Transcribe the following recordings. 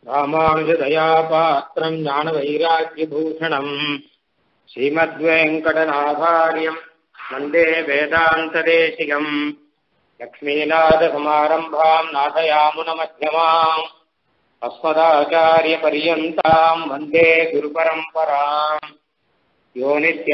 ராமானுஜதயாபாத்திரம் ஞானவைராக்கியபூஷணம் ஸ்ரீமத்வேங்கடநாதாரியம் வந்தே வேதாந்ததேசிகம் லக்ஷ்மீநாதசமாரம்பாம் நாதயாமுனமध्यமாம் अस्मदाचार्यपर्यन्ताम् वन्दे गुरुपरम्पराम् यो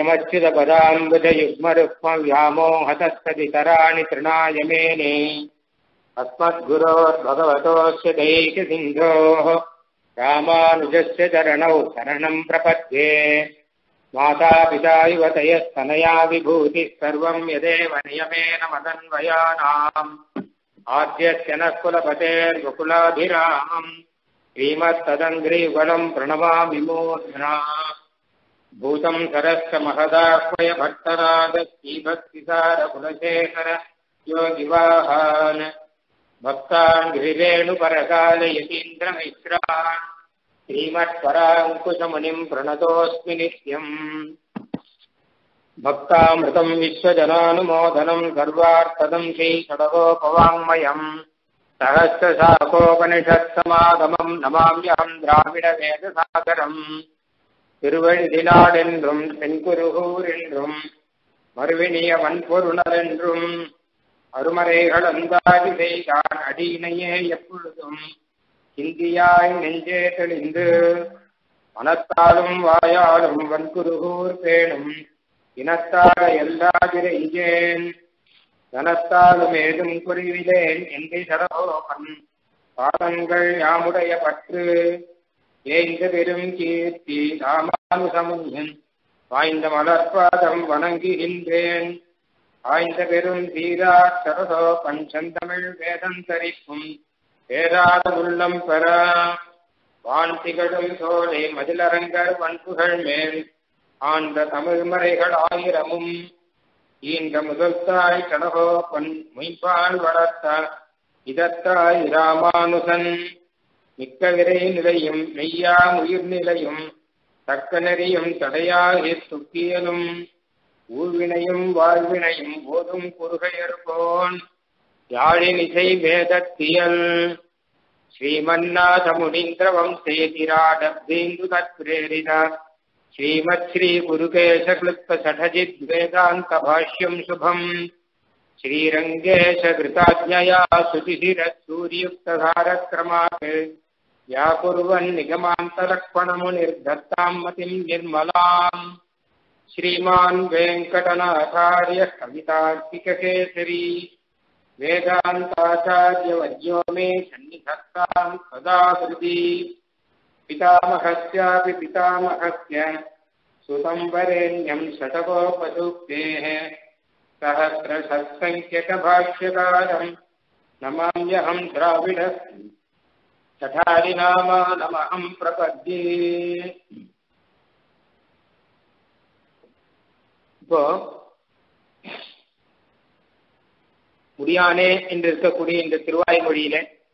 नित्यमच्युतपदाम्बुजयुग्मरुक्मव्यामोहतस्तदितराणि तृणाय मेने अस्मद्गुरोर्भगवतोऽस्य दैकसिन्धोः रामानुजस्य चरणौ शरणम् प्रपद्ये मातापिता युवतयस्तनया विभूतिः सर्वम् यदेव नियमेन मदन्वयानाम् आद्यस्य नः कुलपतेर्वकुलाभिरामम् श्रीमत्तदङ्घ्रीवलम् प्रणमामि मूर्ध्ना भूतम् सरस्य महदाह्वय भट्टरागश्रीभक्तिसारकुलशेखर योगिवाहान् भक्तान् गिरिरेणुपरकालयतीन्द्रमिश्रान् श्रीमत्पराङ्कुशमुनिम् प्रणतोऽस्मि नित्यम् भक्तामृतम् विश्वजनानुमोदनम् सर्वार्थदम् श्रीषडगोपवाङ्मयम् सहस्रशाखोपनिषत्समागमम् नमाम्यहम् द्राविडवेदसागरम् திருவழிதினாடென்றும் தென்குருகூர் என்றும் மறுவினிய வன்பொருணர் என்றும் அருமறைகள் அந்தாதி செய்தான் அடியினையே எப்பொழுதும் இந்தியாய் நெஞ்சே தெளிந்து மனத்தாலும் வாயாலும் வன்குருகூர் பேணும் இனத்தார எல்லாதிரைஞ்சேன் தனத்தாலும் ஏதும் குறிவிலேன் என்று சரகோபன் பாதங்கள் யாமுடைய பற்று ஏய்ந்த பெரும் கீர்த்தி ராமானுசமுனியன் வாய்ந்த மலர்பாதம் வணங்குகின்றேன் ஆய்ந்த பெரும் தீரா சரதோ பஞ்சந்தமிழ் வேதந்தரிக்கும் பேராத உள்ளம் பெற வான் திகழும் சோலை மதிலரங்கர் வன்புகள் மேல் ஆண்ட தமிழ் மறைகள் ஆயிரமும் ஈன்ற முதல்தாய் கடகோப்பன் மொய்பால் வளர்த்த இதத்தாய் ராமானுசன் மிக்க விரை நிலையும் மெய்யாம் உயிர் நிலையும் தக்க நெறியும் தடையாகி துக்கியலும் ஊழ்வினையும் வாழ்வினையும் போதும் குறுகையர்கோன் யாழினிசை வேதத்தியல் ஸ்ரீமன்னாத முனீந்திர வம்சேதிராடப்தேந்து தத்ரேரித ஸ்ரீமத் ஸ்ரீ குருகேஷ கிளுப்த சடஜித் வேதாந்த பாஷ்யம் சுபம் श्रीरङ्गेश कृताज्ञया सुतिशिरः सूर्युक्तधारक्रमात् व्याकुर्वन्निगमान्तलक्ष्मणमुनिर्दत्ताम् मतिम् निर्मलाम् श्रीमान् वेङ्कटनाथार्यः कवितार्किककेसरी वेदान्ताचार्यवर्यो मे सन्निधत्ताम् सदा हृदि पितामहस्यापि पितामहस्य सुतम् षटकोपसूक्तेः सहस्रसत्सङ्ख्यकभाष्यकारम् नमाम्यहम् द्राविड चठारिनामानमहम् प्रपद्ये இப்போ முடியானே என்று இருக்கக்கூடிய இந்த திருவாய்மொழியில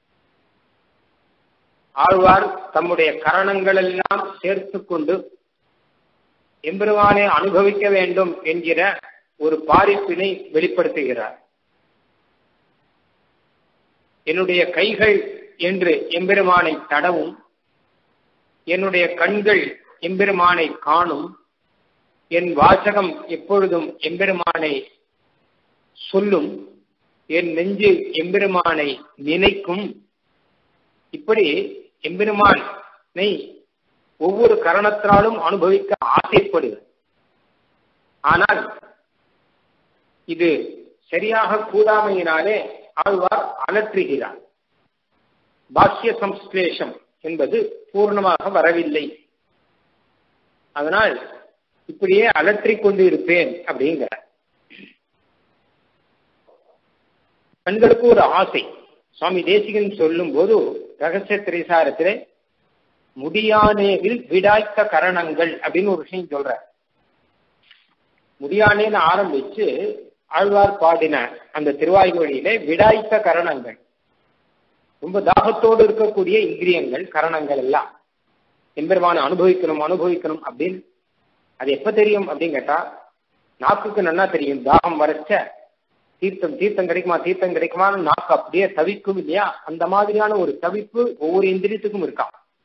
ஆழ்வார் தம்முடைய கரணங்கள் எல்லாம் சேர்த்து கொண்டு எம்பெருமானை அனுபவிக்க வேண்டும் என்கிற ஒரு பாரிப்பினை வெளிப்படுத்துகிறார் என்னுடைய கைகள் என்று எம்பெருமானை தடவும் என்னுடைய கண்கள் எம்பெருமானை காணும் என் வாசகம் எப்பொழுதும் எம்பெருமானை சொல்லும் என் நெஞ்சு எம்பெருமானை நினைக்கும் இப்படி எம்பெருமானை ஒவ்வொரு கரணத்தினாலும் அனுபவிக்க ஆசைப்படுகிறது ஆனால் இது சரியாக கூடாமையினாலே ஆழ்வார் அலற்றுகிறார் பாஷ்ய சம்ஸ்லேஷம் என்பது பூர்ணமாக வரவில்லை அதனால் இப்படியே அலற்றிக் கொண்டு இருப்பேன் அப்படிங்கிற கண்களுக்கு ஒரு ஆசை சுவாமி தேசிகன் சொல்லும் போது ரகசிய திரைசாரத்திலே முடியானேவில் விடாய்த்த கரணங்கள் அப்படின்னு ஒரு விஷயம் சொல்ற முடியானேன்னு ஆரம்பிச்சு ஆழ்வார் பாடின அந்த திருவாய்மொழியிலே விடாய்த்த கரணங்கள் ரொம்ப தாகத்தோடு இருக்கக்கூடிய இந்திரியங்கள் கரணங்கள் எல்லாம் எம்பெருமான அனுபவிக்கணும் அனுபவிக்கணும் அப்படின்னு அது எப்ப தெரியும் அப்படின்னு கேட்டா நாக்குக்கு நன்னா தெரியும் தாகம் வரைச்ச தீர்த்தம் தீர்த்தம் கிடைக்குமா தீர்த்தம் கிடைக்குமான்னு நாக்கு அப்படியே தவிக்கும் இல்லையா அந்த மாதிரியான ஒரு தவிப்பு ஒவ்வொரு இந்திரியத்துக்கும் இருக்காம்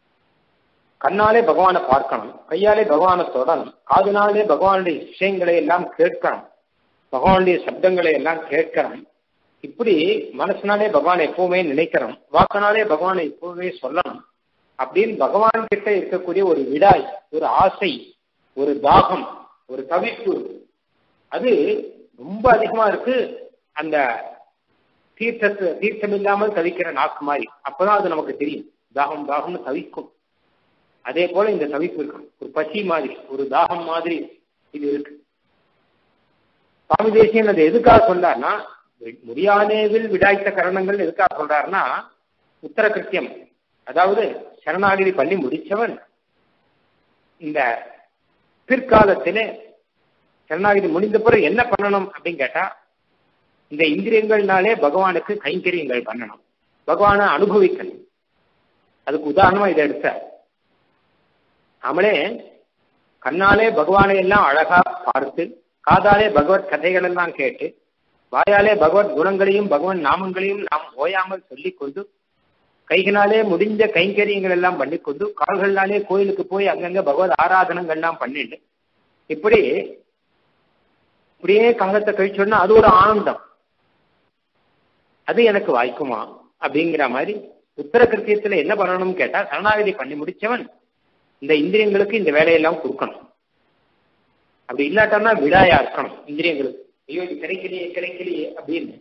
கண்ணாலே பகவானை பார்க்கணும் கையாலே பகவானை தொடணும் காதுனாலே பகவானுடைய விஷயங்களை எல்லாம் கேட்கணும் பகவானுடைய சப்தங்களை எல்லாம் கேட்கணும் இப்படி மனசுனாலே பகவானை எப்பவுமே நினைக்கிறோம் வாக்கனாலே பகவானை எப்பவுமே சொல்லணும் அப்படின்னு பகவான் கிட்ட இருக்கக்கூடிய ஒரு விடாய் ஒரு ஆசை ஒரு தாகம் ஒரு தவிப்பு அது ரொம்ப அதிகமா இருக்கு அந்த தீர்த்தத்து தீர்த்தம் இல்லாமல் தவிக்கிற நாக்கு மாதிரி அப்பதான் அது நமக்கு தெரியும் தாகம் தாகம்னு தவிக்கும் அதே போல இந்த தவிப்பு இருக்கு ஒரு பசி மாதிரி ஒரு தாகம் மாதிரி இது இருக்கு சுவாமி தேசியன் அது எதுக்காக சொல்றாருன்னா முடியாதேவில் விடாய்த்த கரணங்கள் எதுக்காக சொல்றாருன்னா உத்தர கிருத்தியம் அதாவது சரணாகிரி பண்ணி முடிச்சவன் இந்த பிற்காலத்திலே சரணாகிரி முடிந்த பிறகு என்ன பண்ணணும் அப்படின்னு கேட்டா இந்த இந்திரியங்கள்னாலே பகவானுக்கு கைங்கரியங்கள் பண்ணணும் பகவானை அனுபவிக்கணும் அதுக்கு உதாரணமா இதை எடுத்த நம்மளே கண்ணாலே பகவானை எல்லாம் அழகா பார்த்து காதாலே பகவத் கதைகள் எல்லாம் கேட்டு வாயாலே பகவத் குணங்களையும் பகவன் நாமங்களையும் நாம் ஓயாமல் சொல்லிக் கொண்டு கைகளாலே முடிஞ்ச கைங்கரியங்கள் எல்லாம் பண்ணிக்கொண்டு கால்களாலே கோயிலுக்கு போய் அங்கங்க பகவத் ஆராதனங்கள் எல்லாம் பண்ணிட்டு இப்படி இப்படியே காலத்தை கழிச்சோன்னா அது ஒரு ஆனந்தம் அது எனக்கு வாய்க்குமா அப்படிங்கிற மாதிரி உத்தர கிருத்தியத்துல என்ன பண்ணணும்னு கேட்டா சரணாகதி பண்ணி முடிச்சவன் இந்த இந்திரியங்களுக்கு இந்த வேலையெல்லாம் கொடுக்கணும் அப்படி இல்லாட்டம்னா விடாயா இருக்கணும் இந்திரியங்களுக்கு ஐயோ இது கிடைக்கலையே கிடைக்கலையே அப்படின்னு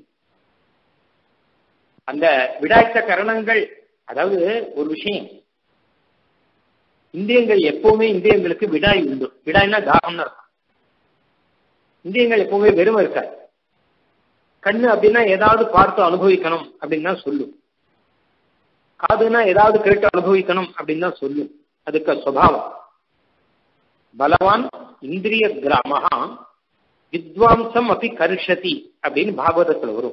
அந்த விடாய்த்த கரணங்கள் அதாவது ஒரு விஷயம் இந்திரியங்கள் எப்பவுமே இந்திரியங்களுக்கு விடாய் உண்டு விடாய்னா தாகம்னு இருக்கும் இந்திரியங்கள் எப்பவுமே வெறும் இருக்காது கண்ணு அப்படின்னா ஏதாவது பார்த்து அனுபவிக்கணும் அப்படின்னு தான் சொல்லும் காதுனா ஏதாவது கேட்டு அனுபவிக்கணும் அப்படின்னு தான் சொல்லும் அதுக்கு சுவாவம் பலவான் இந்திரிய கிராமஹா வித்வாம்சம் அப்படி கருஷதி அப்படின்னு பாகவதத்துல வரும்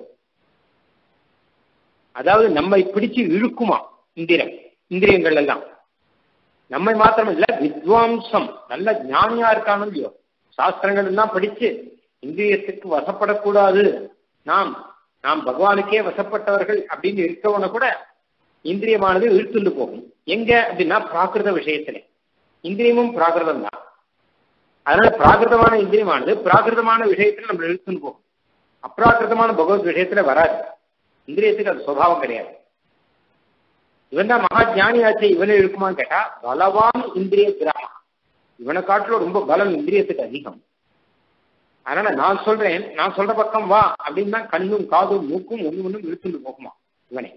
அதாவது நம்மை பிடிச்சு இழுக்குமா இந்திரம் இந்திரியங்கள் எல்லாம் நம்மை மாத்திரம் இல்ல வித்வாம்சம் நல்ல ஞானியா இருக்கானோ இல்லையோ சாஸ்திரங்கள் எல்லாம் படிச்சு இந்திரியத்துக்கு வசப்படக்கூடாது நாம் நாம் பகவானுக்கே வசப்பட்டவர்கள் அப்படின்னு இருக்கவன கூட இந்திரியமானது இழுத்துண்டு போகும் எங்க அப்படின்னா பிராகிருத விஷயத்திலே இந்திரியமும் பிராகிருதம் தான் அதனால பிராகிருதமான இந்திரியமானது பிராகிருதமான விஷயத்துல நம்ம இழுத்துன்னு போகும் அப்ராகிருதமான பகவத் விஷயத்துல வராது இந்திரியத்துக்கு அது சுவாவம் கிடையாது இவன் தான் மகா ஜானியாச்சு இவனை இருக்குமான்னு கேட்டா பலவான் இந்திரிய கிராமம் இவனை காட்டிலும் ரொம்ப பலம் இந்திரியத்துக்கு அதிகம் அதனால நான் சொல்றேன் நான் சொல்ற பக்கம் வா அப்படின்னு தான் கண்ணும் காதும் மூக்கும் ஒண்ணு ஒண்ணும் இழுத்துட்டு போகுமா இவனை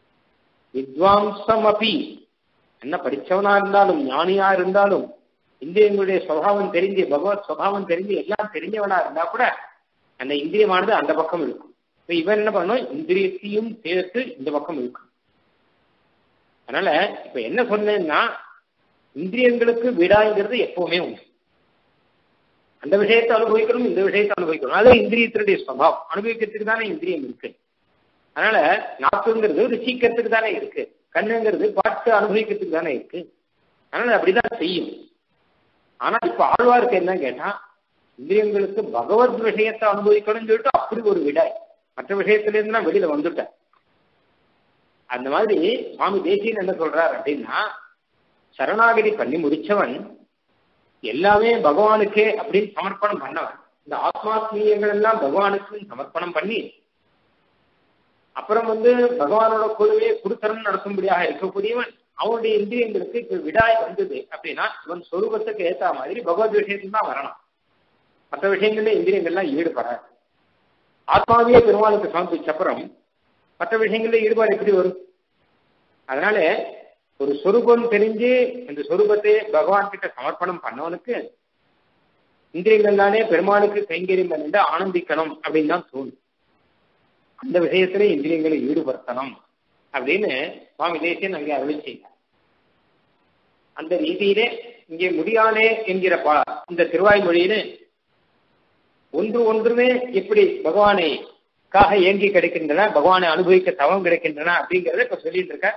வித்வாம்சம் அப்பி என்ன படிச்சவனா இருந்தாலும் ஞானியா இருந்தாலும் இந்திரியங்களுடைய சுவாவம் தெரிஞ்சு பகவத் சுவாவம் தெரிஞ்சு எல்லாம் தெரிஞ்சவனா இருந்தா கூட அந்த இந்திரியமானது அந்த பக்கம் இருக்கும் இப்ப இவன் என்ன பண்ணணும் இந்திரியத்தையும் சேர்த்து இந்த பக்கம் இருக்கும் அதனால இப்ப என்ன சொன்னேன்னா இந்திரியங்களுக்கு விடாங்கிறது எப்பவுமே உண்டு அந்த விஷயத்தை அனுபவிக்கணும் இந்த விஷயத்தை அனுபவிக்கணும் அது இந்திரியத்தினுடைய சுவாவம் அனுபவிக்கிறதுக்கு தானே இந்திரியம் இருக்கு அதனால நாக்குங்கிறது ருசிக்கிறதுக்கு தானே இருக்கு கண்ணுங்கிறது பார்த்து அனுபவிக்கிறதுக்கு தானே இருக்கு அதனால அப்படிதான் செய்யும் ஆனா இப்ப ஆழ்வாருக்கு என்ன கேட்டா இந்திரியங்களுக்கு பகவத் விஷயத்தை அனுபவிக்கணும்னு சொல்லிட்டு அப்படி ஒரு விடாய் மற்ற விஷயத்துல இருந்து நான் வெளியில வந்துட்டேன் அந்த மாதிரி சுவாமி தேசியன் என்ன சொல்றார் அப்படின்னா சரணாகதி பண்ணி முடிச்சவன் எல்லாமே பகவானுக்கே அப்படின்னு சமர்ப்பணம் பண்ணவன் இந்த ஆத்மாத்மீயங்கள் எல்லாம் பகவானுக்கு சமர்ப்பணம் பண்ணி அப்புறம் வந்து பகவானோட கூடவே குருத்தரம் நடக்கும்படியாக இருக்கக்கூடியவன் அவனுடைய இந்திரியங்களுக்கு இப்ப விடாய் வந்தது அப்படின்னா இவன் சொரூபத்துக்கு ஏத்த மாதிரி பகவத் விஷயத்துல தான் வரணும் மற்ற விஷயங்கள்ல இந்திரியங்கள்லாம் ஈடுபடாது ஆத்மாவையே பெருமாளுக்கு சமர்ப்பிச்ச அப்புறம் மற்ற விஷயங்கள்ல ஈடுபாடு எப்படி வரும் அதனால ஒரு சொரூபம் தெரிஞ்சு அந்த சொரூபத்தை பகவான் கிட்ட சமர்ப்பணம் பண்ணவனுக்கு இந்திரியங்கள்லானே பெருமாளுக்கு கைங்கரியம் பண்ணிட்டு ஆனந்திக்கணும் அப்படின்னு தான் தோணும் அந்த விஷயத்துல இந்திரியங்களை ஈடுபடுத்தணும் அப்படின்னு சுவாமி தேசியன் அங்கே அருளி செய்தார் அந்த ரீதியிலே இங்கே முடியானே என்கிற பா இந்த திருவாய்மொழியிலே ஒன்று ஒன்றுமே எப்படி பகவானை காக ஏங்கி கிடைக்கின்றன பகவானை அனுபவிக்க தவம் கிடைக்கின்றன அப்படிங்கறத இப்ப சொல்லிட்டு இருக்க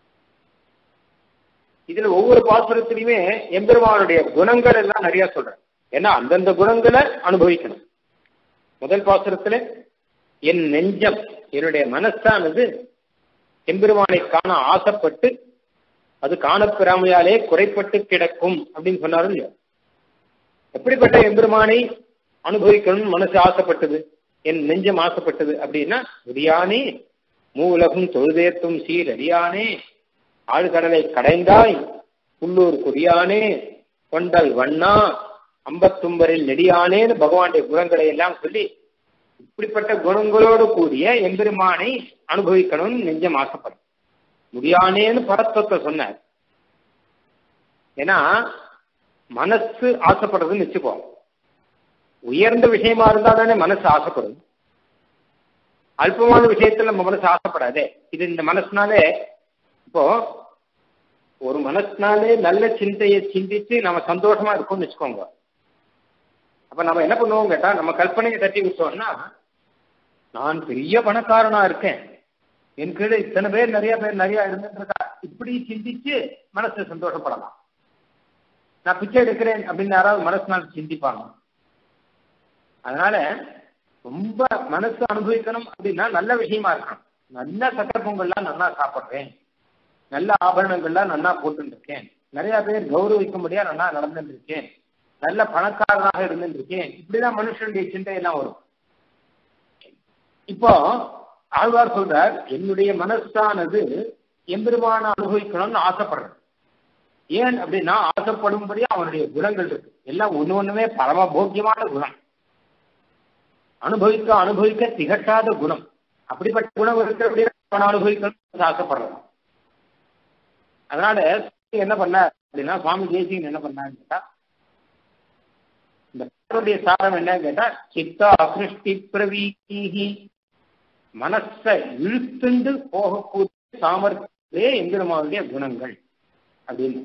இதுல ஒவ்வொரு பாசுரத்திலையுமே எம்பெருமானுடைய குணங்கள் எல்லாம் நிறைய சொல்றேன் ஏன்னா அந்தந்த குணங்களை அனுபவிக்கணும் முதல் பாசுரத்துல என் நெஞ்சம் என்னுடைய மனசானது எம்பெருமானை காண ஆசைப்பட்டு அது காணப்பெறாமையாலே குறைப்பட்டு கிடக்கும் அப்படின்னு சொன்னாரும் இல்லையா எப்படிப்பட்ட எம்பெருமானை அனுபவிக்கணும்னு மனசு ஆசைப்பட்டது என் நெஞ்சம் ஆசைப்பட்டது அப்படின்னா முடியானே மூலகும் தொழுதேத்தும் சீர் அறியானே ஆழ்கடலை கடைந்தாய் உள்ளூர் கொடியானே கொண்டல் வண்ணா அம்பத்தும்பரில் நெடியானேன்னு பகவானுடைய குணங்களை எல்லாம் சொல்லி இப்படிப்பட்ட குணங்களோடு கூடிய எம்பெருமானை அனுபவிக்கணும்னு நெஞ்சம் ஆசைப்படும் முடியானேன்னு பரத்வத்தை சொன்னார் ஏன்னா மனசு ஆசைப்படுறதுன்னு வச்சுக்கோ உயர்ந்த விஷயமா இருந்தா தானே மனசு ஆசைப்படும் அல்பமான விஷயத்துல நம்ம மனசு ஆசைப்படாதே இது இந்த மனசுனாலே இப்போ ஒரு மனசுனாலே நல்ல சிந்தையை சிந்திச்சு நம்ம சந்தோஷமா இருக்கோம்னு வச்சுக்கோங்க அப்ப நம்ம என்ன பண்ணுவோம் கேட்டா நம்ம கற்பனையை தட்டி விட்டோம்னா நான் பெரிய பணக்காரனா இருக்கேன் என் கீழே இத்தனை பேர் நிறைய பேர் நிறைய இருந்துட்டு இருக்கா இப்படி சிந்திச்சு மனசு சந்தோஷப்படலாம் நான் பிச்சை எடுக்கிறேன் அப்படின்னு யாராவது மனசுனால சிந்திப்பாங்க அதனால ரொம்ப மனசு அனுபவிக்கணும் அப்படின்னா நல்ல விஷயமா இருக்கணும் நல்ல சக்கர பொங்கல்லாம் நல்லா சாப்பிட்றேன் நல்ல ஆபரணங்கள்லாம் நல்லா போட்டு இருக்கேன் நிறைய பேர் கௌரவிக்கும்படியா நல்லா நடந்துட்டு இருக்கேன் நல்ல பணக்காரனாக இருந்துட்டு இருக்கேன் இப்படிதான் மனுஷனுடைய சிந்தையெல்லாம் வரும் இப்போ ஆழ்வார் சொல்றார் என்னுடைய மனசானது எம்பெருமான அனுபவிக்கணும்னு ஆசைப்படுறேன் ஏன் அப்படின்னா ஆசைப்படும்படியா அவனுடைய குணங்கள் இருக்கு எல்லாம் ஒண்ணு ஒண்ணுமே பரம போக்கியமான குணம் அனுபவிக்க அனுபவிக்க திகட்டாத குணம் அப்படிப்பட்ட குணம் இருக்கு அப்படின்னா அவன் அனுபவிக்கணும்னு ஆசைப்படுறான் அதனால என்ன பண்ணார் அப்படின்னா சுவாமி தேசிகன் என்ன பண்ணான்னு கேட்டா இந்த பாடலுடைய சாரம் என்னன்னு கேட்டா சித்தா சிருஷ்டி பிரவீகி மனச இழுத்துண்டு போகக்கூடிய சாமர்த்தியே எம்பெருமானுடைய குணங்கள் அப்படின்னு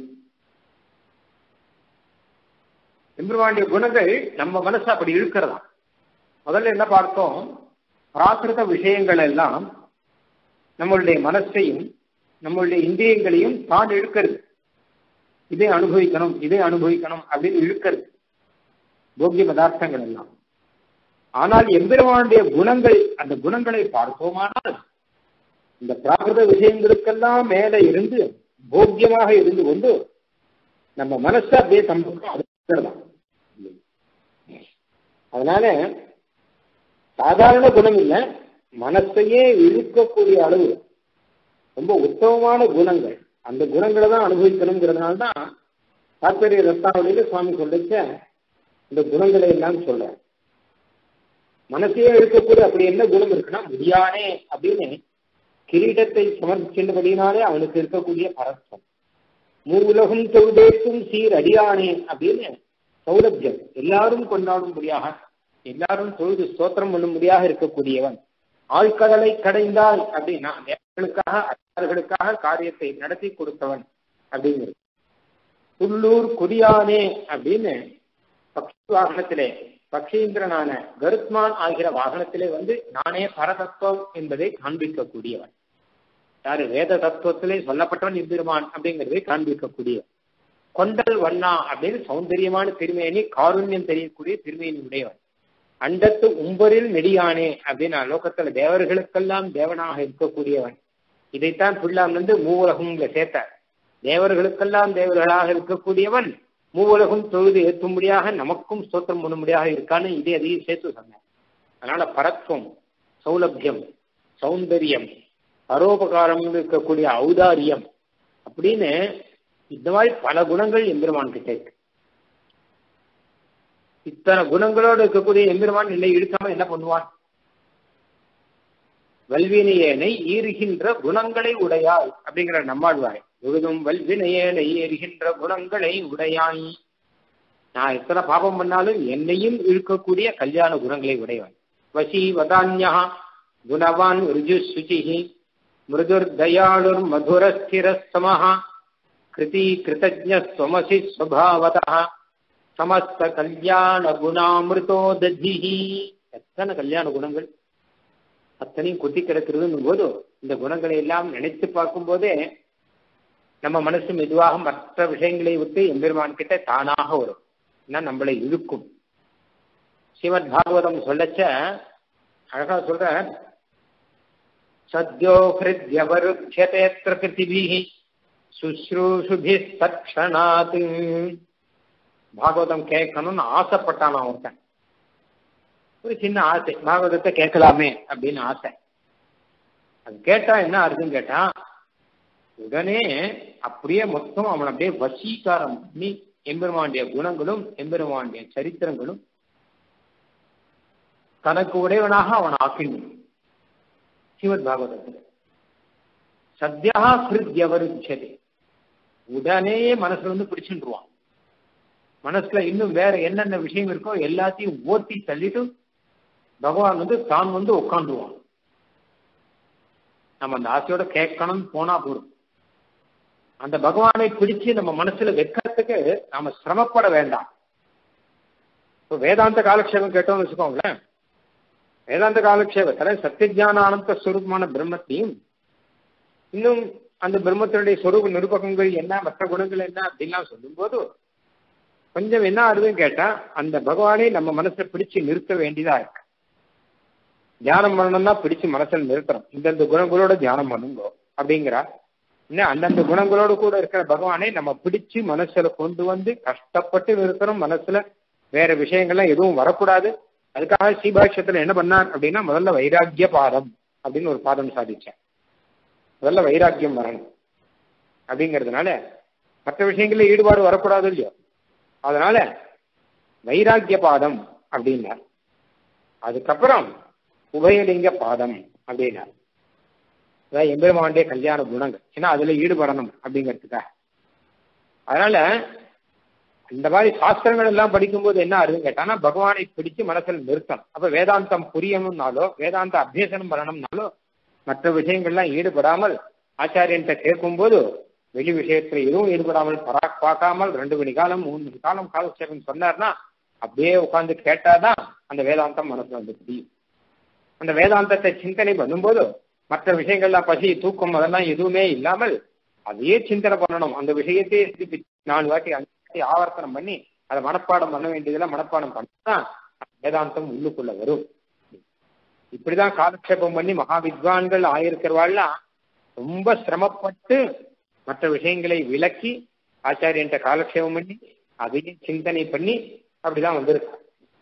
எம்பெருமானுடைய குணங்கள் நம்ம மனசு அப்படி இழுக்கிறதா முதல்ல என்ன பார்த்தோம் பிராகிருத விஷயங்கள் எல்லாம் நம்மளுடைய மனசையும் நம்மளுடைய இந்திரியங்களையும் தான் இழுக்கிறது இதை அனுபவிக்கணும் இதை அனுபவிக்கணும் அப்படின்னு இழுக்கிறது போக்கிய பதார்த்தங்கள் எல்லாம் ஆனால் எம்பெருமானுடைய குணங்கள் அந்த குணங்களை பார்த்தோமானால் இந்த பிராகிருத விஷயங்களுக்கெல்லாம் மேல இருந்து போக்கியமாக இருந்து கொண்டு நம்ம மனசு அப்படியே சம்பவம் அது அதனால சாதாரண குணம் இல்லை மனசையே இழுக்கக்கூடிய அளவு ரொம்ப உத்தமமான குணங்கள் அந்த குணங்களை தான் அனுபவிக்கணுங்கிறதுனால தான் தாற்பரிய ரத்தாவளியில சுவாமி சொல்லிச்ச இந்த குணங்களை எல்லாம் சொல்ற மனசையே இழுக்கக்கூடிய அப்படி என்ன குணம் இருக்குன்னா முடியானே அப்படின்னு கிரீடத்தை சமர்ப்பிச்சபடினாலே அவனுக்கு இருக்கக்கூடிய பரஸ்பம் மூவுலகும் தொழுதேக்கும் சீர் அடியானே அப்படின்னு சௌலபியம் எல்லாரும் கொண்டாடும்படியாக எல்லாரும் தொழுது ஸ்தோத்திரம் பண்ணும்படியாக இருக்கக்கூடியவன் ஆழ்கடலை கடைந்தாய் அப்படின்னா தேவர்களுக்காக அச்சார்களுக்காக காரியத்தை நடத்தி கொடுத்தவன் அப்படிங்கிறது புல்லூர் கொடியானே அப்படின்னு பக்ஷி வாகனத்திலே பக்ஷீந்திரனான கருத்மான் ஆகிற வாகனத்திலே வந்து நானே பரதத்துவம் என்பதை காண்பிக்கக்கூடியவன் யாரு வேத தத்துவத்திலே சொல்லப்பட்டவன் இந்திருமான் அப்படிங்கிறதை காண்பிக்கக்கூடியவன் கொண்டல் வண்ணா அப்படின்னு சௌந்தரியமான திருமேனி காருண்யம் தெரியக்கூடிய திருமேனி உடையவன் அண்டத்து உம்பரில் நெடியானே அப்படின்னு லோகத்துல தேவர்களுக்கெல்லாம் தேவனாக இருக்கக்கூடியவன் இதைத்தான் பிள்ளாம் வந்து மூவுலகம்ல சேர்த்தார் தேவர்களுக்கெல்லாம் தேவர்களாக இருக்கக்கூடியவன் மூவுலகம் தொழுது ஏற்றும்படியாக நமக்கும் ஸ்தோத்திரம் பண்ணும்படியாக இருக்கான்னு இதே அதையும் சேர்த்து சொன்னேன் அதனால பரத்வம் சௌலபியம் சௌந்தரியம் பரோபகாரம் இருக்கக்கூடிய ஔதாரியம் அப்படின்னு இந்த மாதிரி பல குணங்கள் எம்பெருமான் கிட்ட இருக்கு இத்தனை குணங்களோடு இருக்கக்கூடிய எம்பெருமான் இல்லை இழுக்காம என்ன பண்ணுவான் வல்வினையேனை ஈறுகின்ற குணங்களை உடையாய் அப்படிங்கிற நம்மாழ்வாய் முழுதும் வல்வினையேனை ஏறுகின்ற குணங்களை உடையாய் நான் எத்தனை பாபம் பண்ணாலும் என்னையும் இழுக்கக்கூடிய கல்யாண குணங்களை உடையவன் வசி வதான்யா குணவான் ருஜு சுச்சிஹி மிருதுர் தயாளுர் மதுரஸ்திர சமஹா கிருதி கிருத்தஜஸ்வமசி ஸ்வபாவதா சமஸ்த கல்யாண குணாமிருதோ ததிஹி எத்தனை கல்யாண குணங்கள் அத்தனையும் கொட்டி கிடக்கிறதுன்னு போது இந்த குணங்களை எல்லாம் நினைத்து பார்க்கும் போதே நம்ம மனசு மெதுவாக மற்ற விஷயங்களை விட்டு எம்பெருமான் கிட்ட தானாக வரும் ஏன்னா நம்மளை இழுக்கும் ஸ்ரீமத் பாகவதம் சொல்லச்ச அழகா சொல்ற சத்யோ ஹிருத்யவருத்தியதே பிரகிருதிபிஹி சுஸ்ரூஷுபி தட்சணாத் பாகவதம் கேட்கணும்னு ஆசைப்பட்டான் ஒருத்தன் ஒரு சின்ன ஆசை பாகவதத்தை கேட்கலாமே அப்படின்னு ஆசை அது கேட்டா என்ன அர்த்தம் கேட்டா உடனே அப்படியே மொத்தம் அவன் அப்படியே வசீகாரம் பண்ணி எம்பெருமாண்டிய குணங்களும் எம்பெருமாண்டிய சரித்திரங்களும் தனக்கு உடையவனாக அவன் ஆக்கினான் ஸ்ரீமத் பாகவதத்தில் சத்யா கிருத்யவருச்சதே உடனே மனசுல வந்து பிடிச்சுருவான் மனசுல இன்னும் வேற என்னென்ன விஷயம் இருக்கோ எல்லாத்தையும் ஓட்டி தள்ளிட்டு பகவான் வந்து தான் வந்து உட்காந்துருவான் நம்ம அந்த ஆசையோட கேட்கணும்னு போனா போதும் அந்த பகவானை பிடிச்சு நம்ம மனசுல வைக்கிறதுக்கு நாம சிரமப்பட வேண்டாம் இப்போ வேதாந்த காலக்ஷேபம் கேட்டோம்னு வச்சுக்கோங்களேன் வேதாந்த காலக்ஷேபத்தில் சத்தியஜான ஆனந்த ஸ்வரூபமான பிரம்மத்தையும் இன்னும் அந்த பிரம்மத்தினுடைய சொரூப நிருபகங்கள் என்ன மற்ற குணங்கள் என்ன அப்படின்லாம் சொல்லும்போது கொஞ்சம் என்ன ஆகுதுன்னு கேட்டா அந்த பகவானை நம்ம மனசுல பிடிச்சு நிறுத்த வேண்டியதா இருக்கு தியானம் பண்ணணும்னா பிடிச்சு மனசுல நிறுத்தணும் இந்தந்த குணங்களோட தியானம் பண்ணுங்க அப்படிங்கிறா இன்னும் அந்தந்த குணங்களோடு கூட இருக்கிற பகவானை நம்ம பிடிச்சு மனசுல கொண்டு வந்து கஷ்டப்பட்டு நிறுத்தணும் மனசுல வேற விஷயங்கள்லாம் எதுவும் வரக்கூடாது அதுக்காக ஸ்ரீபாஷ்யத்துல என்ன பண்ணார் அப்படின்னா முதல்ல வைராக்கிய பாதம் அப்படின்னு ஒரு பாதம் சாதிச்சேன் முதல்ல வைராக்கியம் வரணும் அப்படிங்கிறதுனால மற்ற விஷயங்கள்ல ஈடுபாடு வரக்கூடாது இல்லையோ அதனால வைராக்கிய பாதம் அப்படின்னார் அதுக்கப்புறம் உபயலிங்க பாதம் அப்படின்னார் அதாவது எம்பெருமானுடைய கல்யாண குணங்கள் ஏன்னா அதுல ஈடுபடணும் அப்படிங்கிறதுக்காக அதனால இந்த மாதிரி சாஸ்திரங்கள் எல்லாம் படிக்கும்போது என்ன ஆகுதுன்னு கேட்டானா பகவானை பிடிச்சு மனசுல நிறுத்தணும் அப்ப வேதாந்தம் புரியணும்னாலோ வேதாந்த அபியசனம் பண்ணணும்னாலோ மற்ற விஷயங்கள்லாம் ஈடுபடாமல் ஆச்சாரியன்ட்ட கேட்கும்போது வெளி விஷயத்துல எதுவும் ஈடுபடாமல் பராக் பார்க்காமல் ரெண்டு மணி காலம் மூணு மணி காலம் காலக்ஷேபம் சொன்னார்னா அப்படியே உட்கார்ந்து கேட்டாதான் அந்த வேதாந்தம் மனசுல வந்து புரியும் அந்த வேதாந்தத்தை சிந்தனை பண்ணும்போது மற்ற விஷயங்கள்லாம் பசி தூக்கம் அதெல்லாம் எதுவுமே இல்லாமல் அதையே சிந்தனை பண்ணணும் அந்த விஷயத்தையே திருப்பி நாலு வாட்டி அஞ்சு வாட்டி ஆவர்த்தனம் பண்ணி அதை மனப்பாடம் பண்ண வேண்டியதெல்லாம் மனப்பாடம் பண்ணாதான் வேதாந்தம் உள்ளுக்குள்ள வரும் இப்படிதான் காலக்ஷேபம் பண்ணி மகா வித்வான்கள் ஆயிருக்கிறவாள்லாம் ரொம்ப சிரமப்பட்டு மற்ற விஷயங்களை விளக்கி ஆச்சாரியன்ட்ட காலக்ஷேபம் பண்ணி அதையும் சிந்தனை பண்ணி அப்படிதான் வந்திருக்கு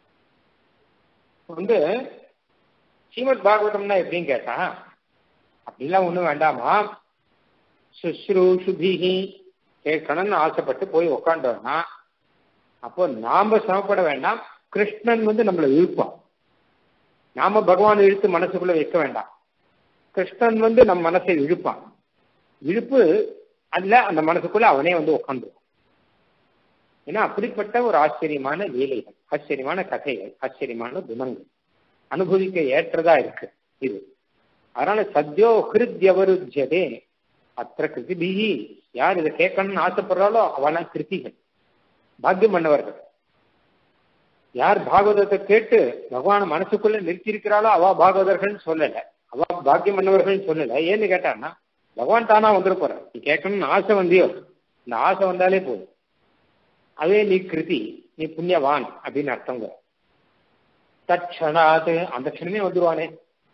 வந்து ஸ்ரீமத் பாகவதம்னா எப்படின்னு கேட்டா அப்படிலாம் ஒண்ணும் வேண்டாமா சுஸ்ரூஷுபிகி கேட்கணும்னு ஆசைப்பட்டு போய் உக்காண்டோம்னா அப்போ நாம சிரமப்பட வேண்டாம் கிருஷ்ணன் வந்து நம்மளை இழுப்பான் நாம பகவான் இழுத்து மனசுக்குள்ள வைக்க வேண்டாம் கிருஷ்ணன் வந்து நம்ம மனசை இழுப்பான் இழுப்பு அல்ல அந்த மனசுக்குள்ள அவனே வந்து உட்காந்துருவான் ஏன்னா அப்படிப்பட்ட ஒரு ஆச்சரியமான லீலைகள் ஆச்சரியமான கதைகள் ஆச்சரியமான குணங்கள் அனுபவிக்க ஏற்றதா இருக்கு இது அதனால சத்யோ ஹிருத்யவருஜதே அத்த கிருதிபிகி யார் இதை கேட்கணும்னு ஆசைப்படுறாளோ அவெல்லாம் கிருத்திகள் பாக்கியம் பண்ணவர்கள் யார் பாகவதத்தை கேட்டு பகவான மனசுக்குள்ள நிறுத்தியிருக்கிறாளோ அவ பாகவதர்கள் சொல்லல அவ பாக்கியம் பண்ணவர்கள் சொல்லல ஏன்னு கேட்டான்னா பகவான் தானா வந்துட போற நீ கேட்கணும்னு ஆசை வந்தியோ இந்த ஆசை வந்தாலே போதும் அதே நீ கிருதி நீ புண்ணியவான் அப்படின்னு அர்த்தங்க தட்சணாது அந்த க்ஷணமே வந்துருவானே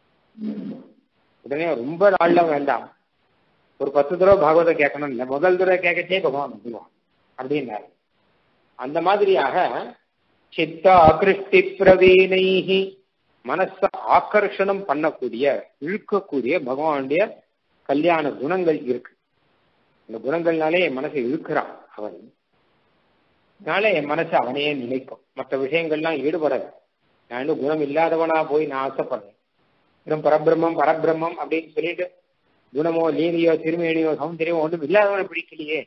உடனே ரொம்ப நாள்ல வேண்டாம் ஒரு பத்து தடவை பாகவதம் கேட்கணும் இல்லை முதல் தடவை கேட்கச்சே பகவான் வந்துருவான் அப்படின்னாரு அந்த மாதிரியாக சித்த ஆகிருஷ்டி பிரவீனைஹி மனச ஆக்கர்ஷணம் பண்ணக்கூடிய இழுக்கக்கூடிய பகவானுடைய கல்யாண குணங்கள் இருக்கு இந்த குணங்கள்னாலே என் மனசை இழுக்கிறான் அவன் அதனால என் மனசு அவனையே நினைக்கும் மற்ற விஷயங்கள்லாம் ஈடுபடாது நான் இன்னும் குணம் இல்லாதவனா போய் நான் ஆசைப்படுறேன் இன்னும் பரபிரம்மம் பரபிரம்மம் அப்படின்னு சொல்லிட்டு குணமோ லீலையோ திருமேனியோ சௌந்தரியமோ ஒன்றும் இல்லாதவனை பிடிக்கலையே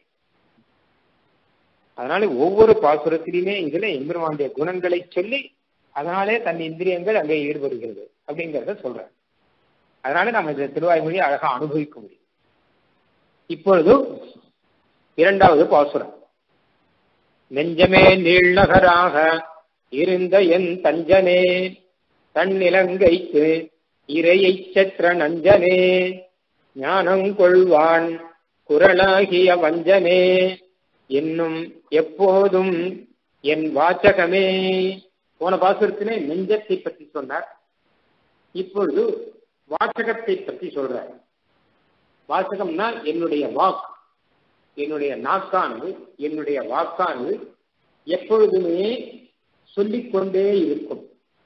அதனால ஒவ்வொரு பாசுரத்திலுமே இதுல எம்பெருமானுடைய குணங்களை சொல்லி அதனாலே தன் இந்திரியங்கள் அங்கே ஈடுபடுகிறது அப்படிங்கிறத சொல்றேன் அதனால நம்ம இந்த திருவாய்மொழி அழகா அனுபவிக்க முடியும் இப்பொழுது இரண்டாவது பாசுரம் நெஞ்சமே நீழ்நகராக இருந்த என் தஞ்சனே தன்னிலங்கைக்கு இறையை செற்ற நஞ்சனே ஞானம் கொள்வான் குரலாகிய வஞ்சனே என்னும் எப்போதும் என் வாச்சகமே போன பாசுரத்திலே நெஞ்சத்தை பற்றி சொன்னார் இப்பொழுது வாசகத்தை பற்றி சொல்றார் வாசகம்னா என்னுடைய வாக் என்னுடைய நாக்கானது என்னுடைய வாக்கானது எப்பொழுதுமே சொல்லிக்கொண்டே இருக்கும்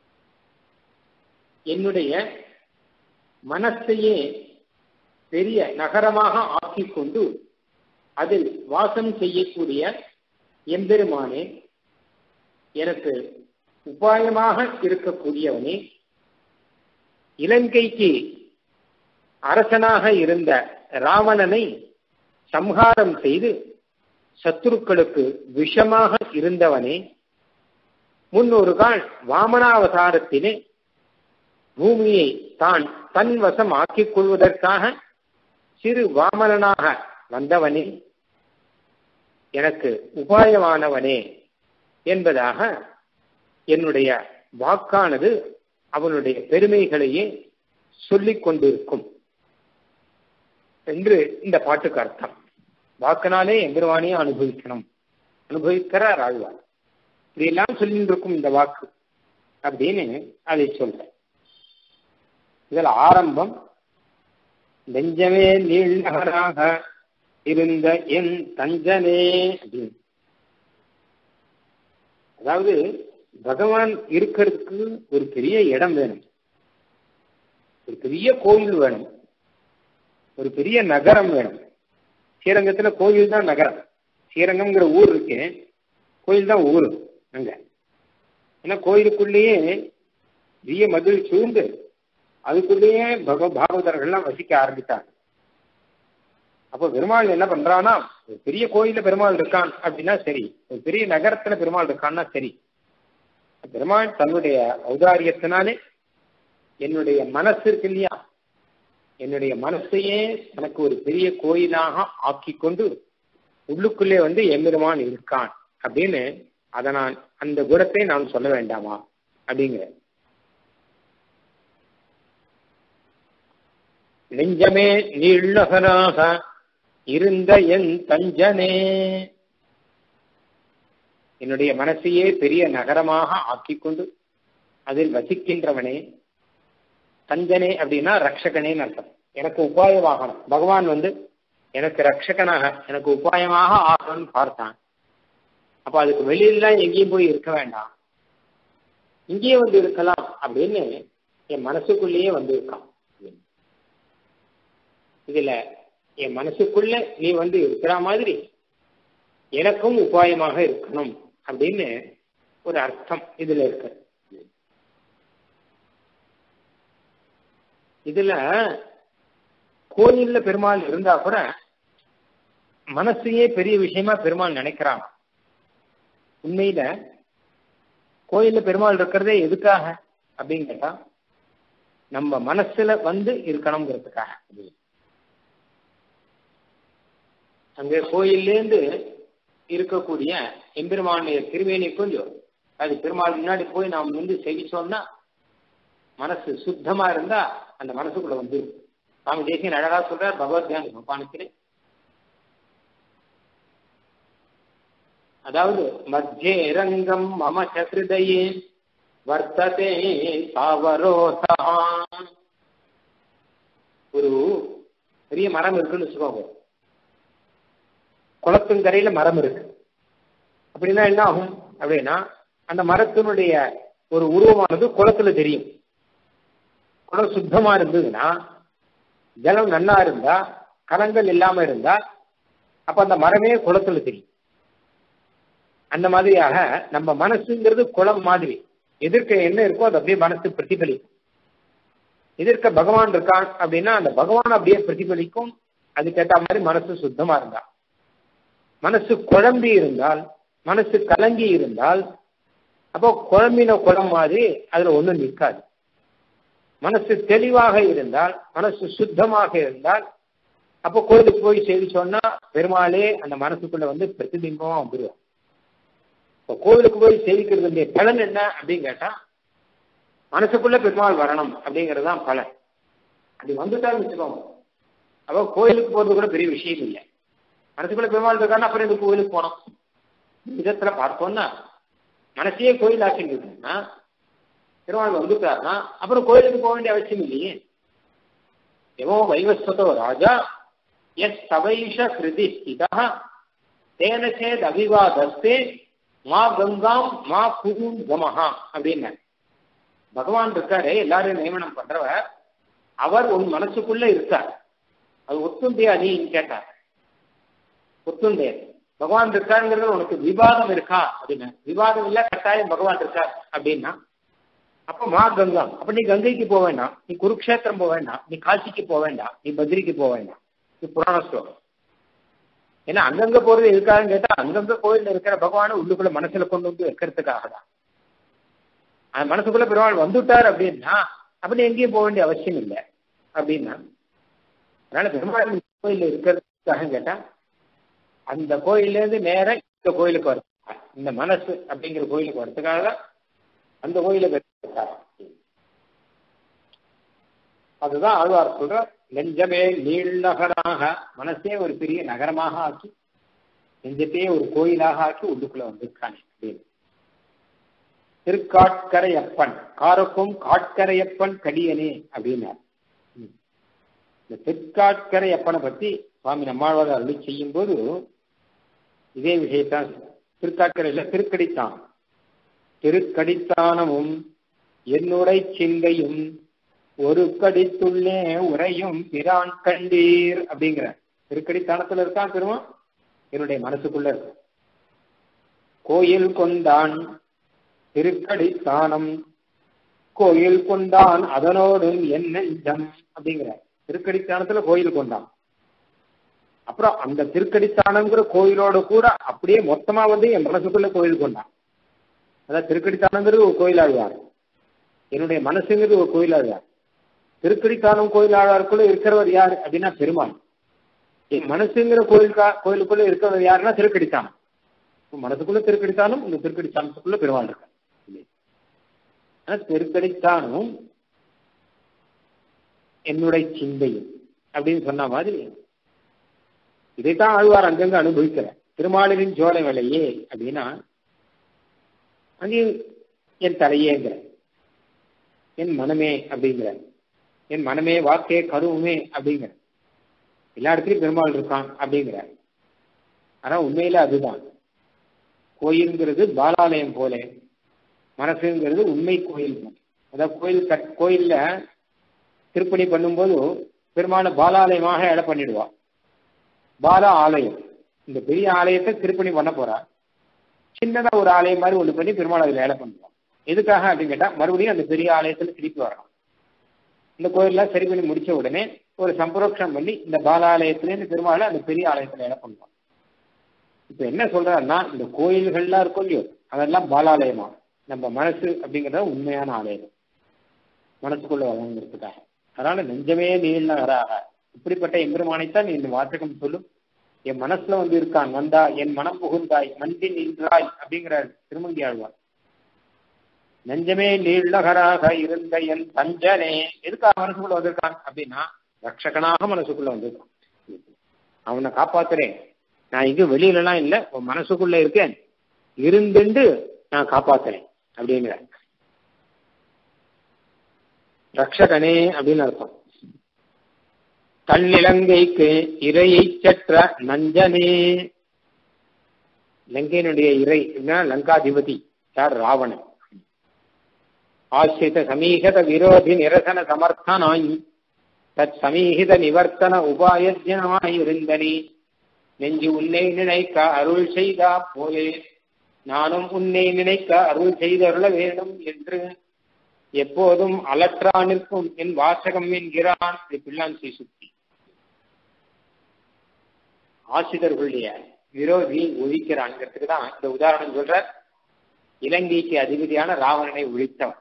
என்னுடைய மனசையே பெரிய நகரமாக ஆக்கிக்கொண்டு அதில் வாசம் செய்யக்கூடிய எம்பெருமானே எனக்கு உபாயமாக இருக்கக்கூடியவனே இலங்கைக்கு அரசனாக இருந்த ராவணனை சம்ஹாரம் செய்து சத்துருக்களுக்கு விஷமாக இருந்தவனே முன்னொரு கால் வாமனாவதாரத்திலே பூமியை தான் தன் வசம் ஆக்கிக் கொள்வதற்காக சிறு வாமனனாக வந்தவனே எனக்கு உபாயமானவனே என்பதாக என்னுடைய வாக்கானது அவனுடைய பெருமைகளையே சொல்லிக் கொண்டிருக்கும் என்று இந்த பாட்டுக்கு அர்த்தம் வாக்கினாலே எம்பெருவானையே அனுபவிக்கணும் அனுபவிக்கிறார் ஆழ்வார் இதெல்லாம் சொல்லிட்டு இருக்கும் இந்த வாக்கு அப்படின்னு அதை சொல்ற இதில் ஆரம்பம் நெஞ்சமே நீழ்நகராக இருந்த என் தஞ்சனே அப்படின்னு அதாவது பகவான் இருக்கிறதுக்கு ஒரு பெரிய இடம் வேணும் ஒரு பெரிய கோயில் வேணும் ஒரு பெரிய நகரம் வேணும் ஸ்ரீரங்கத்துல கோயில் தான் நகரம் ஸ்ரீரங்கம்ங்கிற ஊர் இருக்கு கோயில் தான் ஊர் அங்க ஏன்னா கோயிலுக்குள்ளேயே பெரிய மதில் சூழ்ந்து அதுக்குள்ளேயே பக பாகவதர்கள்லாம் வசிக்க ஆரம்பித்தாங்க அப்போ பெருமாள் என்ன பண்றான்னா ஒரு பெரிய கோயில பெருமாள் இருக்கான் அப்படின்னா சரி ஒரு பெரிய நகரத்துல பெருமாள் இருக்கான்னா சரி பெருமாள் தன்னுடைய ஔதாரியத்தினாலே என்னுடைய மனசு இருக்கு இல்லையா என்னுடைய மனசையே எனக்கு ஒரு பெரிய கோயிலாக ஆக்கி கொண்டு உள்ளுக்குள்ளே வந்து எம்பெருமான் இருக்கான் அப்படின்னு அதை நான் அந்த குணத்தை நான் சொல்ல வேண்டாமா அப்படிங்கிற நெஞ்சமே நீள்ளகனாக இருந்த என் தஞ்சனே என்னுடைய மனசையே பெரிய நகரமாக ஆக்கிக்கொண்டு அதில் வசிக்கின்றவனே தஞ்சனே அப்படின்னா ரக்ஷகனேன்னு அர்த்தம் எனக்கு உபாயமாகணும் பகவான் வந்து எனக்கு ரக்ஷகனாக எனக்கு உபாயமாக ஆகணும்னு பார்த்தான் அப்ப அதுக்கு வெளியிலாம் எங்கேயும் போய் இருக்க வேண்டாம் இங்கேயே வந்து இருக்கலாம் அப்படின்னு என் மனசுக்குள்ளேயே வந்து இருக்கான் இதுல என் மனசுக்குள்ள நீ வந்து இருக்கிற மாதிரி எனக்கும் உபாயமாக இருக்கணும் அப்படின்னு ஒரு அர்த்தம் இதுல இருக்கு இதுல கோயில்ல பெருமாள் இருந்தா கூட மனசையே பெரிய விஷயமா பெருமாள் நினைக்கிறான் உண்மையில கோயில்ல பெருமாள் இருக்கிறதே எதுக்காக அப்படின்னு கேட்டா நம்ம மனசுல வந்து இருக்கணுங்கிறதுக்காக அங்க கோயில்லேருந்து இருக்கக்கூடிய எம்பெருமானுடைய திருவேணி கொஞ்சம் அது பெருமாள் முன்னாடி போய் நாம் வந்து செவிச்சோம்னா மனசு சுத்தமா இருந்தா அந்த மனசுக்குள்ள வந்து சுவாமி தேசியன் அழகா சொல்றார் பகவத்யான் உபானத்திலே அதாவது மத்தியே ரங்கம் மம சகிருதையே வர்த்ததே சாவரோதா ஒரு பெரிய மரம் இருக்குன்னு வச்சுக்கோங்க குளத்துங்கரையில மரம் இருக்கு அப்படின்னா என்ன ஆகும் அப்படின்னா அந்த மரத்தினுடைய ஒரு உருவமானது குளத்துல தெரியும் குளம் சுத்தமா இருந்ததுன்னா ஜலம் நன்னா இருந்தா கலங்கள் இல்லாம இருந்தா அப்ப அந்த மரமே குளத்துல தெரியும் அந்த மாதிரியாக நம்ம மனசுங்கிறது குளம் மாதிரி எதிர்க்க என்ன இருக்கோ அது அப்படியே மனசு பிரதிபலிக்கும் எதிர்க்க பகவான் இருக்கான் அப்படின்னா அந்த பகவான் அப்படியே பிரதிபலிக்கும் அதுக்கேற்ற மாதிரி மனசு சுத்தமா இருந்தா மனசு குழம்பி இருந்தால் மனசு கலங்கி இருந்தால் அப்போ குழம்பின குளம் மாதிரி அதுல ஒண்ணும் நிற்காது மனசு தெளிவாக இருந்தால் மனசு சுத்தமாக இருந்தால் அப்போ கோயிலுக்கு போய் செய்தி சொன்னா பெருமாளே அந்த மனசுக்குள்ள வந்து பிரதிபிம்பமா வந்துருவோம் இப்போ கோவிலுக்கு போய் சேவிக்கிறதுடைய பலன் என்ன அப்படின்னு கேட்டா மனசுக்குள்ள பெருமாள் வரணும் அப்படிங்கிறது தான் பலன் அப்படி வந்துட்டாலும் வச்சுக்கோங்க அப்போ கோயிலுக்கு போறது கூட பெரிய விஷயம் இல்லை மனசுக்குள்ள பெருமாள் இருக்கான்னு அப்புறம் இந்த கோயிலுக்கு போனோம் விதத்துல பார்த்தோம்னா மனசையே கோயில் ஆக்கிட்டு பெருமாள் வந்துட்டாருன்னா அப்புறம் கோயிலுக்கு போக வேண்டிய அவசியம் இல்லையே எவோ வைவஸ்வத்தோ ராஜா எஸ் சவைஷ ஹிருதி ஸ்திதா தேன சேத் அவிவாதஸ்தே மா கங்காம் மா புகும் கமஹா அப்படின்னு பகவான் இருக்காரு எல்லாரும் நியமனம் பண்றவர் அவர் உன் மனசுக்குள்ள இருக்கார் அது ஒத்துண்டியா நீன்னு கேட்டார் ஒத்துண்டே பகவான் இருக்காருங்கிறது உனக்கு விவாதம் இருக்கா அப்படின்னு விவாதம் இல்ல கட்டாயம் பகவான் இருக்கார் அப்படின்னா அப்ப மா கங்கா அப்ப நீ கங்கைக்கு போக வேண்டாம் நீ குருக்ஷேத்திரம் போக வேண்டாம் நீ காசிக்கு போக வேண்டாம் நீ பத்ரிக்கு போக வேண்டாம் இது புராண ஸ்லோகம் ஏன்னா அங்கங்க போறது எதுக்காகன்னு கேட்டா அங்கங்க கோயில்ல இருக்கிற பகவானை உள்ளுக்குள்ள மனசுல கொண்டு வந்து வைக்கிறதுக்காக தான் அந்த மனசுக்குள்ள பெருமாள் வந்துட்டார் அப்படின்னா அப்படி எங்கேயும் போக வேண்டிய அவசியம் இல்லை அப்படின்னா அதனால பெருமாள் கோயில்ல இருக்கிறதுக்காக கேட்டா அந்த கோயில்ல இருந்து நேரம் இந்த கோயிலுக்கு வரும் இந்த மனசு அப்படிங்கிற கோயிலுக்கு வரதுக்காக தான் அந்த கோயிலுக்கு அதுதான் ஆழ்வார் சொல்ற நெஞ்சமே நீள்நகராக மனசே ஒரு பெரிய நகரமாக ஆக்கி நெஞ்சத்தையே ஒரு கோயிலாக ஆக்கி உள்ளுக்குள்ள வந்திருக்கானே அப்படின்னு திருக்காட்கரையப்பன் காருக்கும் காட்கரையப்பன் கடியனே அப்படின்னார் இந்த திருக்காட்கரையப்பனை பத்தி சுவாமி நம்மாழ்வார் அருளி செய்யும் போது இதே விஷயத்தான் திருக்காட்கரையில திருக்கடித்தானம் திருக்கடித்தானமும் என்னுடைய சிந்தையும் ஒரு கடித்துள்ளே உரையும் பிரான் கண்டீர் அப்படிங்கிற திருக்கடித்தானத்துல இருக்கான் திரும்ப என்னுடைய மனசுக்குள்ள இருக்கு கோயில் கொண்டான் திருக்கடித்தானம் கோயில் கொண்டான் அதனோடும் என் நெஞ்சம் அப்படிங்கிற திருக்கடித்தானத்துல கோயில் கொண்டான் அப்புறம் அந்த திருக்கடித்தானங்கிற கோயிலோட கூட அப்படியே மொத்தமா வந்து என் மனசுக்குள்ள கோயில் கொண்டான் அதான் திருக்கடித்தானங்கிறது ஒரு கோயிலாழ்வார் என்னுடைய மனசுங்கிறது ஒரு கோயிலாழ்வார் திருக்கடித்தானம் கோயிலாளருக்குள்ள இருக்கிறவர் யார் அப்படின்னா பெருமாள் என் மனசுங்கிற கோயிலுக்கா கோயிலுக்குள்ள இருக்கிறவர் யாருன்னா திருக்கடித்தானம் மனசுக்குள்ள திருக்கடித்தானம் இந்த திருக்கடித்தானத்துக்குள்ள பெருமாள் இருக்க திருக்கடித்தானும் என்னுடைய சிந்தையும் அப்படின்னு சொன்ன மாதிரி இதைத்தான் ஆழ்வார் அங்கங்க அனுபவிக்கிற திருமாலின் ஜோலை வேலையே அப்படின்னா அங்கே என் தலையேங்கிற என் மனமே அப்படிங்கிற என் மனமே வாக்கே கருவுமே அப்படிங்கிற எல்லா இடத்துலையும் பெருமாள் இருக்கான் அப்படிங்கிற ஆனா உண்மையில அதுதான் கோயிலுங்கிறது பாலாலயம் போல மனசுங்கிறது உண்மை கோயில் அதாவது கோயில் கட் கோயில்ல திருப்பணி பண்ணும்போது பெருமான பாலாலயமாக இட பண்ணிடுவா பாலா ஆலயம் இந்த பெரிய ஆலயத்தை திருப்பணி பண்ண போறா சின்னதா ஒரு ஆலயம் மாதிரி ஒன்று பண்ணி பெருமாள் அதில் வேலை பண்ணுவோம் எதுக்காக அப்படின்னு கேட்டா மறுபடியும் அந்த பெரிய ஆலயத்துல திருப்பி வரணும் இந்த கோயில்லாம் சரி பண்ணி முடிச்ச உடனே ஒரு சம்பரோக்ஷம் பண்ணி இந்த பாலாலயத்திலேருந்து பெருமாளை அந்த பெரிய ஆலயத்துல வேலை பண்ணுவோம் இப்ப என்ன சொல்றாருன்னா இந்த கோயில்கள்லாம் இருக்கும் இல்லையோ அதெல்லாம் பாலாலயமா நம்ம மனசு அப்படிங்கிறத உண்மையான ஆலயம் மனசுக்குள்ள வழங்குறதுக்காக அதனால நெஞ்சமே நீள் நகராக இப்படிப்பட்ட எம்பெருமானைத்தான் இந்த வாசகம் சொல்லும் என் மனசுல வந்து இருக்கான் வந்தா என் மனம் புகுந்தாய் மண்பின் நின்றாய் அப்படிங்கிற திருமங்கி ஆழ்வார் நெஞ்சமே நீள்ளகராக இருந்த என் பஞ்சனே எதுக்காக மனசுக்குள்ள வந்திருக்கான் அப்படின்னா ரட்சகனாக மனசுக்குள்ள வந்திருக்கான் அவனை காப்பாத்துறேன் நான் இங்க வெளியில எல்லாம் இல்ல உன் மனசுக்குள்ள இருக்கேன் இருந்துண்டு நான் காப்பாத்துறேன் அப்படிங்கிற ரக்ஷகனே அப்படின்னு அர்த்தம் தன்னிலங்கைக்கு இறையை சற்ற நஞ்சனே லங்கையினுடைய இறை லங்காதிபதி யார் ராவணன் ஆசிரித சமீகத விரோதி நிரசன சமர்த்தனாய் தத் சமீகித நிவர்த்தன உபாயஜனமாய் இருந்தனி நெஞ்சு உன்னை நினைக்க அருள் செய்தா போலே நானும் உன்னை நினைக்க அருள் செய்தருள வேண்டும் என்று எப்போதும் அலற்றா நிற்கும் என் வாசகம் என்கிறான் பிள்ளான் சுத்தி ஆசிரியர்களுடைய விரோதியை ஒழிக்கிறான்ங்கிறதுக்கு தான் இந்த உதாரணம் சொல்ற இலங்கைக்கு அதிபதியான ராவணனை ஒழித்தவன்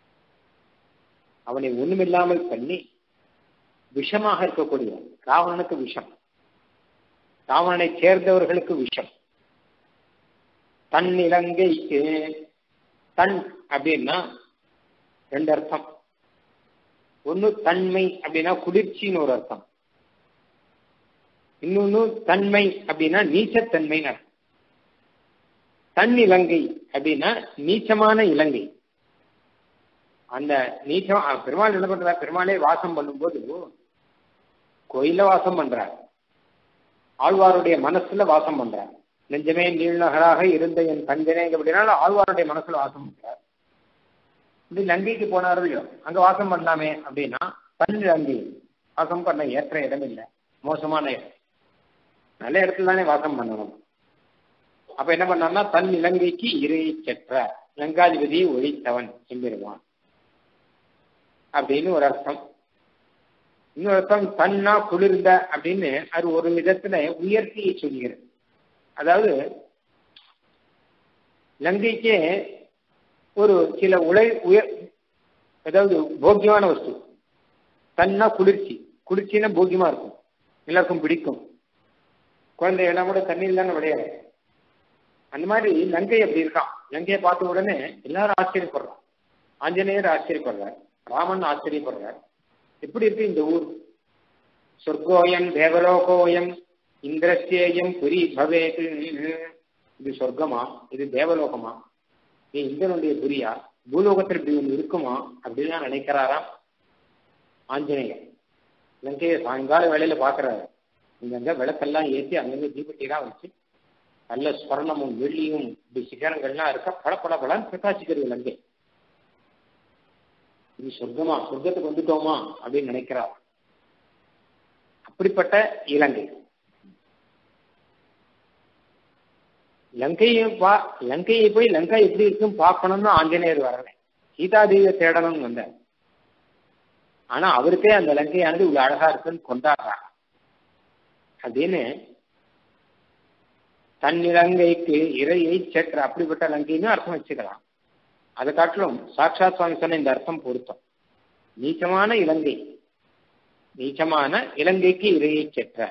அவனை ஒண்ணுமில்லாமல் பண்ணி விஷமாக இருக்கக்கூடியவன் ராவணனுக்கு விஷம் ராவணனை சேர்ந்தவர்களுக்கு விஷம் தன் இலங்கைக்கு தன் அப்படின்னா ரெண்டு அர்த்தம் ஒன்னு தன்மை அப்படின்னா குளிர்ச்சின்னு ஒரு அர்த்தம் இன்னொன்னு தன்மை அப்படின்னா நீச்சத்தன்மைன்னு அர்த்தம் தன் இலங்கை அப்படின்னா நீச்சமான இலங்கை அந்த நீச்சம் பெருமாள் என்ன பண்றார் பெருமாளே வாசம் பண்ணும்போது கோயில வாசம் பண்றார் ஆழ்வாருடைய மனசுல வாசம் பண்றார் நெஞ்சமே நீள்நகராக இருந்த என் கஞ்சனே அப்படின்னால ஆழ்வாருடைய மனசுல வாசம் பண்றார் இப்படி லங்கைக்கு போனாரோ இல்லையோ அங்க வாசம் பண்ணலாமே அப்படின்னா தன் லங்கை வாசம் பண்ண ஏற்ற இடம் இல்லை மோசமான இடம் நல்ல இடத்துல தானே வாசம் பண்ணணும் அப்ப என்ன பண்ணான்னா தன் இலங்கைக்கு இறையை செற்ற லங்காதிபதியை ஒழித்தவன் எம்பெருமான் அப்படின்னு ஒரு அர்த்தம் இன்னொரு அர்த்தம் தன்னா குளிர்ந்த அப்படின்னு அது ஒரு விதத்துல உயர்த்தியை சொல்கிறது அதாவது லங்கைக்கே ஒரு சில உலை உயர் அதாவது போக்கியமான வஸ்து தன்னா குளிர்ச்சி குளிர்ச்சின்னா போக்கியமா இருக்கும் எல்லாருக்கும் பிடிக்கும் குழந்தை எல்லாம் கூட தண்ணீர் தானே விளையாடு அந்த மாதிரி லங்கை அப்படி இருக்கான் லங்கையை பார்த்த உடனே எல்லாரும் ஆச்சரியப்படுறான் ஆஞ்சநேயர் ஆச்சரியப்படுறார் ராமன் ஆச்சரியப்படுறார் எப்படி இருக்கு இந்த ஊர் சொர்க்கோயம் தேவலோகோயம் இந்திரஸ்யேயம் புரி பவேது இது சொர்க்கமா இது தேவலோகமா நீ இந்திரனுடைய புரியா பூலோகத்தில் இப்படி ஒன்று இருக்குமா அப்படின்னு நினைக்கிறாராம் ஆஞ்சநேயர் லங்கையை சாயங்கால வேலையில பாக்குறாரு இங்கங்க விளக்கெல்லாம் ஏற்றி அங்கங்க தீபட்டிலாம் வச்சு நல்ல ஸ்வர்ணமும் வெள்ளியும் இப்படி சிகரங்கள்லாம் இருக்க பல பல பலன்னு பிரகாசிக்கிறது லங்கை இது சொர்க்கமா சொர்க்கத்துக்கு வந்துட்டோமா அப்படின்னு நினைக்கிறார் அப்படிப்பட்ட இலங்கை லங்கையை பா லங்கையை போய் லங்கா எப்படி இருக்குன்னு பார்க்கணும்னு ஆஞ்சநேயர் வரல சீதாதேவியை தேடணும்னு வந்தார் ஆனா அவருக்கே அந்த லங்கையானது இவ்வளவு அழகா இருக்குன்னு கொண்டாடுறாங்க அப்படின்னு தன் இலங்கைக்கு இறையை செற்ற அப்படிப்பட்ட லங்கைன்னு அர்த்தம் வச்சுக்கலாம் அதை காட்டிலும் சாட்சாத் சுவாமி சொன்ன இந்த அர்த்தம் பொருத்தம் நீச்சமான இலங்கை நீச்சமான இலங்கைக்கு இறையை செற்ற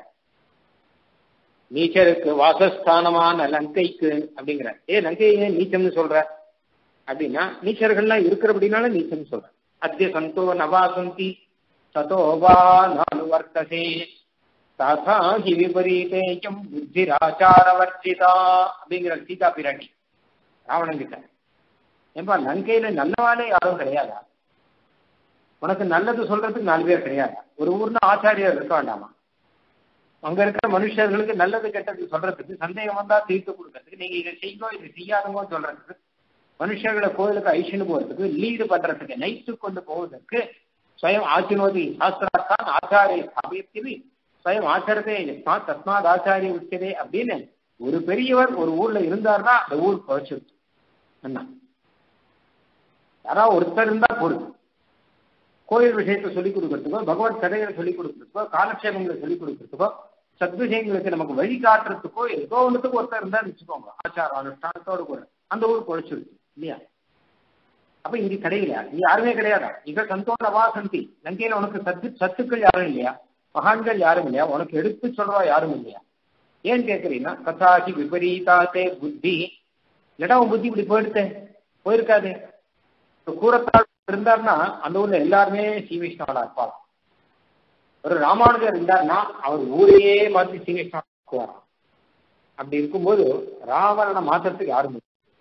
நீச்சருக்கு வாசஸ்தானமான லங்கைக்கு அப்படிங்கிற ஏ லங்கையை நீச்சம்னு சொல்ற அப்படின்னா நீச்சர்கள்லாம் இருக்கிறபடினால நீச்சம்னு சொல்ற அத்திய சந்தோ நவாசந்தி ததோவா நானு வர்த்தசே ததா ஹி விபரீதேயம் புத்திராச்சாரவர்த்திதா அப்படிங்கிற சீதா பிராட்டி ராவணன் கிட்ட ஏன்பா லங்கையில நல்லவாளே யாரும் கிடையாதா உனக்கு நல்லது சொல்றதுக்கு நாலு பேர் கிடையாதா ஒரு ஊர்ல ஆச்சாரியர் இருக்க வேண்டாமா அங்க இருக்கிற மனுஷர்களுக்கு நல்லது கெட்டது சொல்றதுக்கு சந்தேகம் வந்தா தீர்த்து கொடுக்கறதுக்கு நீங்க இதை செய்யோ இது செய்யாதவங்க சொல்றதுக்கு மனுஷர்களை கோயிலுக்கு ஐஷனு போறதுக்கு லீடு பண்றதுக்கு நைட்டு கொண்டு போவதற்கு ஸ்வயம் ஆச்சினோதி சாஸ்திராத்தான் ஆச்சாரிய ஸ்தாபியத்தில் ஸ்வயம் ஆச்சாரத்தை தஸ்மாத் ஆச்சாரிய உச்சதே அப்படின்னு ஒரு பெரியவர் ஒரு ஊர்ல இருந்தார்னா அந்த ஊர் குறைச்சிருக்கு என்ன யாராவது ஒருத்தர் இருந்தா போதும் கோயில் விஷயத்தை சொல்லிக் கொடுக்கறதுக்கோ பகவத் கதைகளை சொல்லிக் கொடுக்கறதுக்கோ காலக்ஷேபங்களை சொல்லிக் கொடுக்கறதுக்கோ சத்விஷயங்களுக்கு நமக்கு வழி காட்டுறதுக்கோ ஏதோ ஒன்றுத்துக்கு ஒருத்தர் இருந்தா வச்சுக்கோங்க ஆச்சார அனுஷ்டானத்தோடு கூட அந்த ஊர் குறைச்சிருக்கு இல்லையா அப்ப இங்க கிடையில இங்க யாருமே கிடையாதா இங்க சந்தோட வாசந்தி லங்கையில உனக்கு சத்து சத்துக்கள் யாரும் இல்லையா மகான்கள் யாரும் இல்லையா உனக்கு எடுத்து சொல்றவா யாரும் இல்லையா ஏன் கேக்குறீங்கன்னா கதாசி விபரீதாத்தே புத்தி இல்லடா உன் புத்தி இப்படி போயிடுத்தே போயிருக்காது கூறத்தாள் இருந்தார்னா அந்த ஊர்ல எல்லாருமே ஸ்ரீவிஷ்ணாவா இருப்பாங்க ஒரு ராமானுஜர் இருந்தார்னா அவர் ஊரையே பார்த்து ஸ்ரீவிஷ்ணாவா அப்படி இருக்கும்போது ராவணனை மாத்திரத்துக்கு யாரும்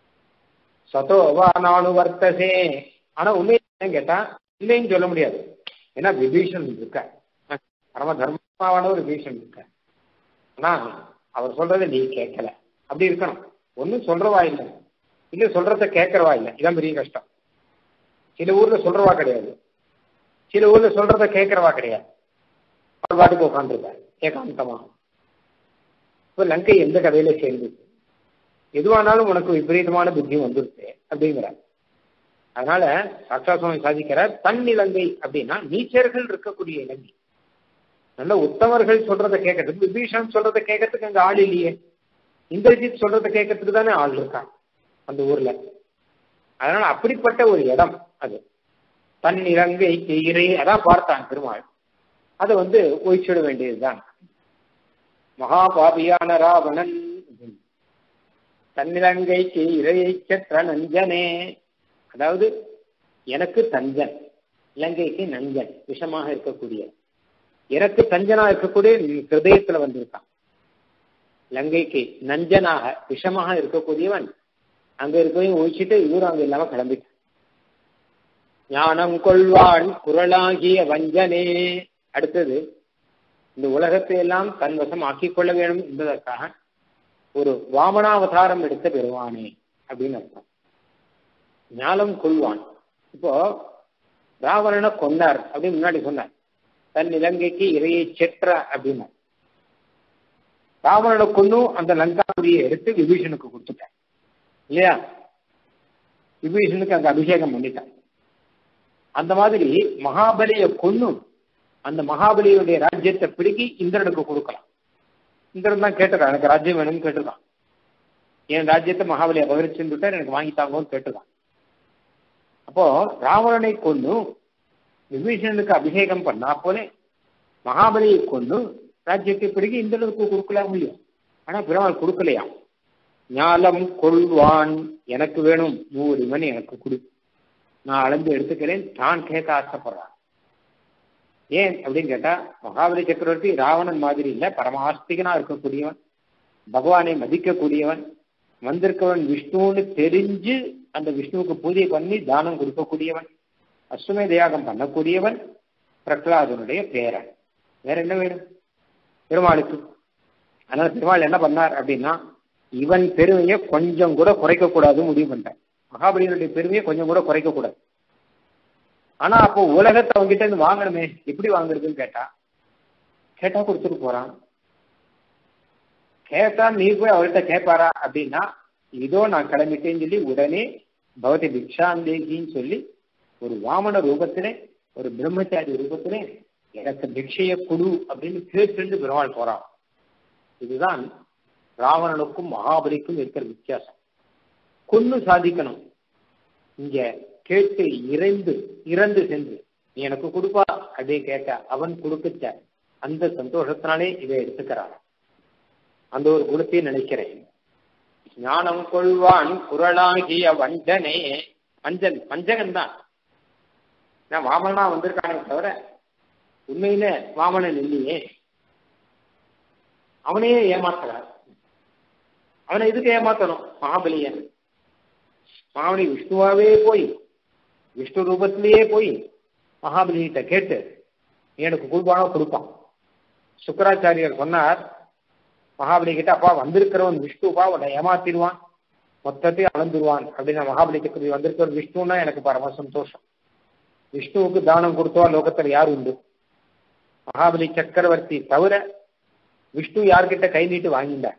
சதோவா நானு வர்த்தசே ஆனா உண்மையை கேட்டா இல்லைன்னு சொல்ல முடியாது ஏன்னா விபீஷன் இருக்க பரம தர்மமான ஒரு விபீஷன் இருக்க ஆனா அவர் சொல்றதை நீ கேட்கல அப்படி இருக்கணும் ஒன்னும் சொல்றவா இல்லை இல்ல சொல்றத கேட்கறவா இல்லை இதான் பெரிய கஷ்டம் சில ஊர்ல சொல்றவா கிடையாது சில ஊர்ல சொல்றத கேட்கறவா கிடையாது அவர் பாட்டுக்கு உட்காந்துருக்காரு ஏகாந்தமா இப்ப லங்கை எந்த கதையில சேர்ந்தது எதுவானாலும் உனக்கு விபரீதமான புத்தி வந்துருச்சு அப்படிங்கிறார் அதனால சாட்சா சுவாமி சாதிக்கிறார் தன் இலங்கை அப்படின்னா நீச்சர்கள் இருக்கக்கூடிய இலங்கை நல்ல உத்தமர்கள் சொல்றத கேட்கறதுக்கு விபீஷன் சொல்றத கேட்கறதுக்கு அங்க ஆள் இல்லையே இந்திரஜித் சொல்றத கேட்கறதுக்கு தானே ஆள் இருக்கான் அந்த ஊர்ல அதனால அப்படிப்பட்ட ஒரு இடம் அது தன் இலங்கை இறை அதான் பார்த்தான் பெருமாள் அதை வந்து ஒழிச்சிட வேண்டியதுதான் மகாபாபியான ராவணன் தன்னிலங்கைக்கு இறையை செற்ற நஞ்சனே அதாவது எனக்கு தஞ்சன் இலங்கைக்கு நஞ்சன் விஷமாக இருக்கக்கூடிய எனக்கு தஞ்சனா இருக்கக்கூடிய ஹிருதயத்துல வந்திருக்கான் லங்கைக்கு நஞ்சனாக விஷமாக இருக்கக்கூடியவன் அங்க இருக்கவையும் ஒழிச்சிட்டு இவரும் அங்க இல்லாம கிளம்பிட்டான் ஞானம் கொள்வான் குரலாகிய வஞ்சனே அடுத்தது இந்த உலகத்தை எல்லாம் தன் வசம் ஆக்கிக் கொள்ள வேண்டும் என்பதற்காக ஒரு வாமனாவதாரம் எடுத்த பெருவானே அப்படின்னு அர்த்தம் ஞானம் கொள்வான் இப்போ ராவணனை கொண்டார் அப்படின்னு முன்னாடி சொன்னார் தன் இலங்கைக்கு இறையை செற்ற அப்படின்னார் ராவணனை கொன்னும் அந்த லங்காபுரியை எடுத்து விபீஷனுக்கு கொடுத்துட்டார் இல்லையா விபீஷனுக்கு அங்க அபிஷேகம் பண்ணிட்டான் அந்த மாதிரி மகாபலியை கொன்னும் அந்த மகாபலியுடைய ராஜ்யத்தை பிடிக்கி இந்திரனுக்கு கொடுக்கலாம் இந்திரன் தான் கேட்டிருக்கான் எனக்கு ராஜ்யம் வேணும்னு கேட்டிருக்கான் என் ராஜ்யத்தை மகாபலியை அபகரிச்சுன்னு விட்டார் எனக்கு வாங்கித்தாங்கன்னு கேட்டிருக்கான் அப்போ ராவணனை கொண்டு விபீஷணனுக்கு அபிஷேகம் பண்ணா போலே மகாபலியை கொண்டு ராஜ்யத்தை பிடிக்கி இந்திரனுக்கு கொடுக்கலாம் முடியும் ஆனா பெருமாள் கொடுக்கலையாம் ஞாலம் கொள்வான் எனக்கு வேணும் நூறு மணி எனக்கு கொடு நான் அளந்து எடுத்துக்கிறேன் தான் கேட்க ஆசைப்படுறான் ஏன் அப்படின்னு கேட்டா மகாபலி சக்கரவர்த்தி ராவணன் மாதிரி இல்ல பரமாஸ்திகனா இருக்கக்கூடியவன் பகவானை மதிக்கக்கூடியவன் வந்திருக்கவன் விஷ்ணுன்னு தெரிஞ்சு அந்த விஷ்ணுவுக்கு பூஜை பண்ணி தானம் கொடுக்கக்கூடியவன் அஸ்வமேத யாகம் பண்ணக்கூடியவன் பிரகலாதனுடைய பேரன் வேற என்ன வேணும் பெருமாளுக்கு அதனால பெருமாள் என்ன பண்ணார் அப்படின்னா இவன் பெருமையை கொஞ்சம் கூட குறைக்க கூடாது முடிவு பண்ணிட்டான் மகாபலியினுடைய பெருமையை கொஞ்சம் கூட குறைக்க கூடாது ஆனா அப்போ உலகத்தை அவங்ககிட்ட இருந்து வாங்கணுமே எப்படி வாங்குறதுன்னு கேட்டா கேட்டா கொடுத்துட்டு போறான் கேட்டா நீ போய் அவர்கிட்ட கேட்பாரா அப்படின்னா இதோ நான் கிளம்பிட்டேன்னு சொல்லி உடனே பகவதி பிக்ஷாந்தேகின்னு சொல்லி ஒரு வாமன ரூபத்திலே ஒரு பிரம்மச்சாரி ரூபத்திலே எனக்கு பிக்ஷைய குடு அப்படின்னு கேட்டு பெருமாள் போறான் இதுதான் ராவணனுக்கும் மகாபலிக்கும் இருக்கிற வித்தியாசம் கொன்னு சாதிக்கணும் இங்க கேட்டு இறைந்து இறந்து சென்று நீ எனக்கு கொடுப்பா அப்படியே கேட்ட அவன் கொடுக்கச்ச அந்த சந்தோஷத்தினாலே இதை எடுத்துக்கிறான் அந்த ஒரு குணத்தை நினைக்கிறேன் ஞானம் கொள்வான் குரலாகிய வஞ்சனே வஞ்சன் வஞ்சகன் தான் நான் வாமனா வந்திருக்கானே தவிர உண்மையில வாமனன் இல்லையே அவனையே ஏமாத்துறார் அவனை எதுக்கு ஏமாத்தணும் மகாபலியன் மகாபலி விஷ்ணுவாவே போய் விஷ்ணு ரூபத்திலேயே போய் மகாபலிகிட்ட கேட்டு எனக்கு கொடுப்பானோ கொடுப்பான் சுக்கராச்சாரியர் சொன்னார் மகாபலி கிட்ட அப்பா வந்திருக்கிறவன் விஷ்ணுப்பா உன்னை ஏமாத்திடுவான் மொத்தத்தையும் அளந்துருவான் அப்படின்னு மகாபலி சக்கரவர்த்தி வந்திருக்கிற விஷ்ணுன்னா எனக்கு பரம சந்தோஷம் விஷ்ணுவுக்கு தானம் கொடுத்தவா லோகத்தில் யார் உண்டு மகாபலி சக்கரவர்த்தி தவிர விஷ்ணு யார்கிட்ட கை நீட்டு வாங்கிட்டார்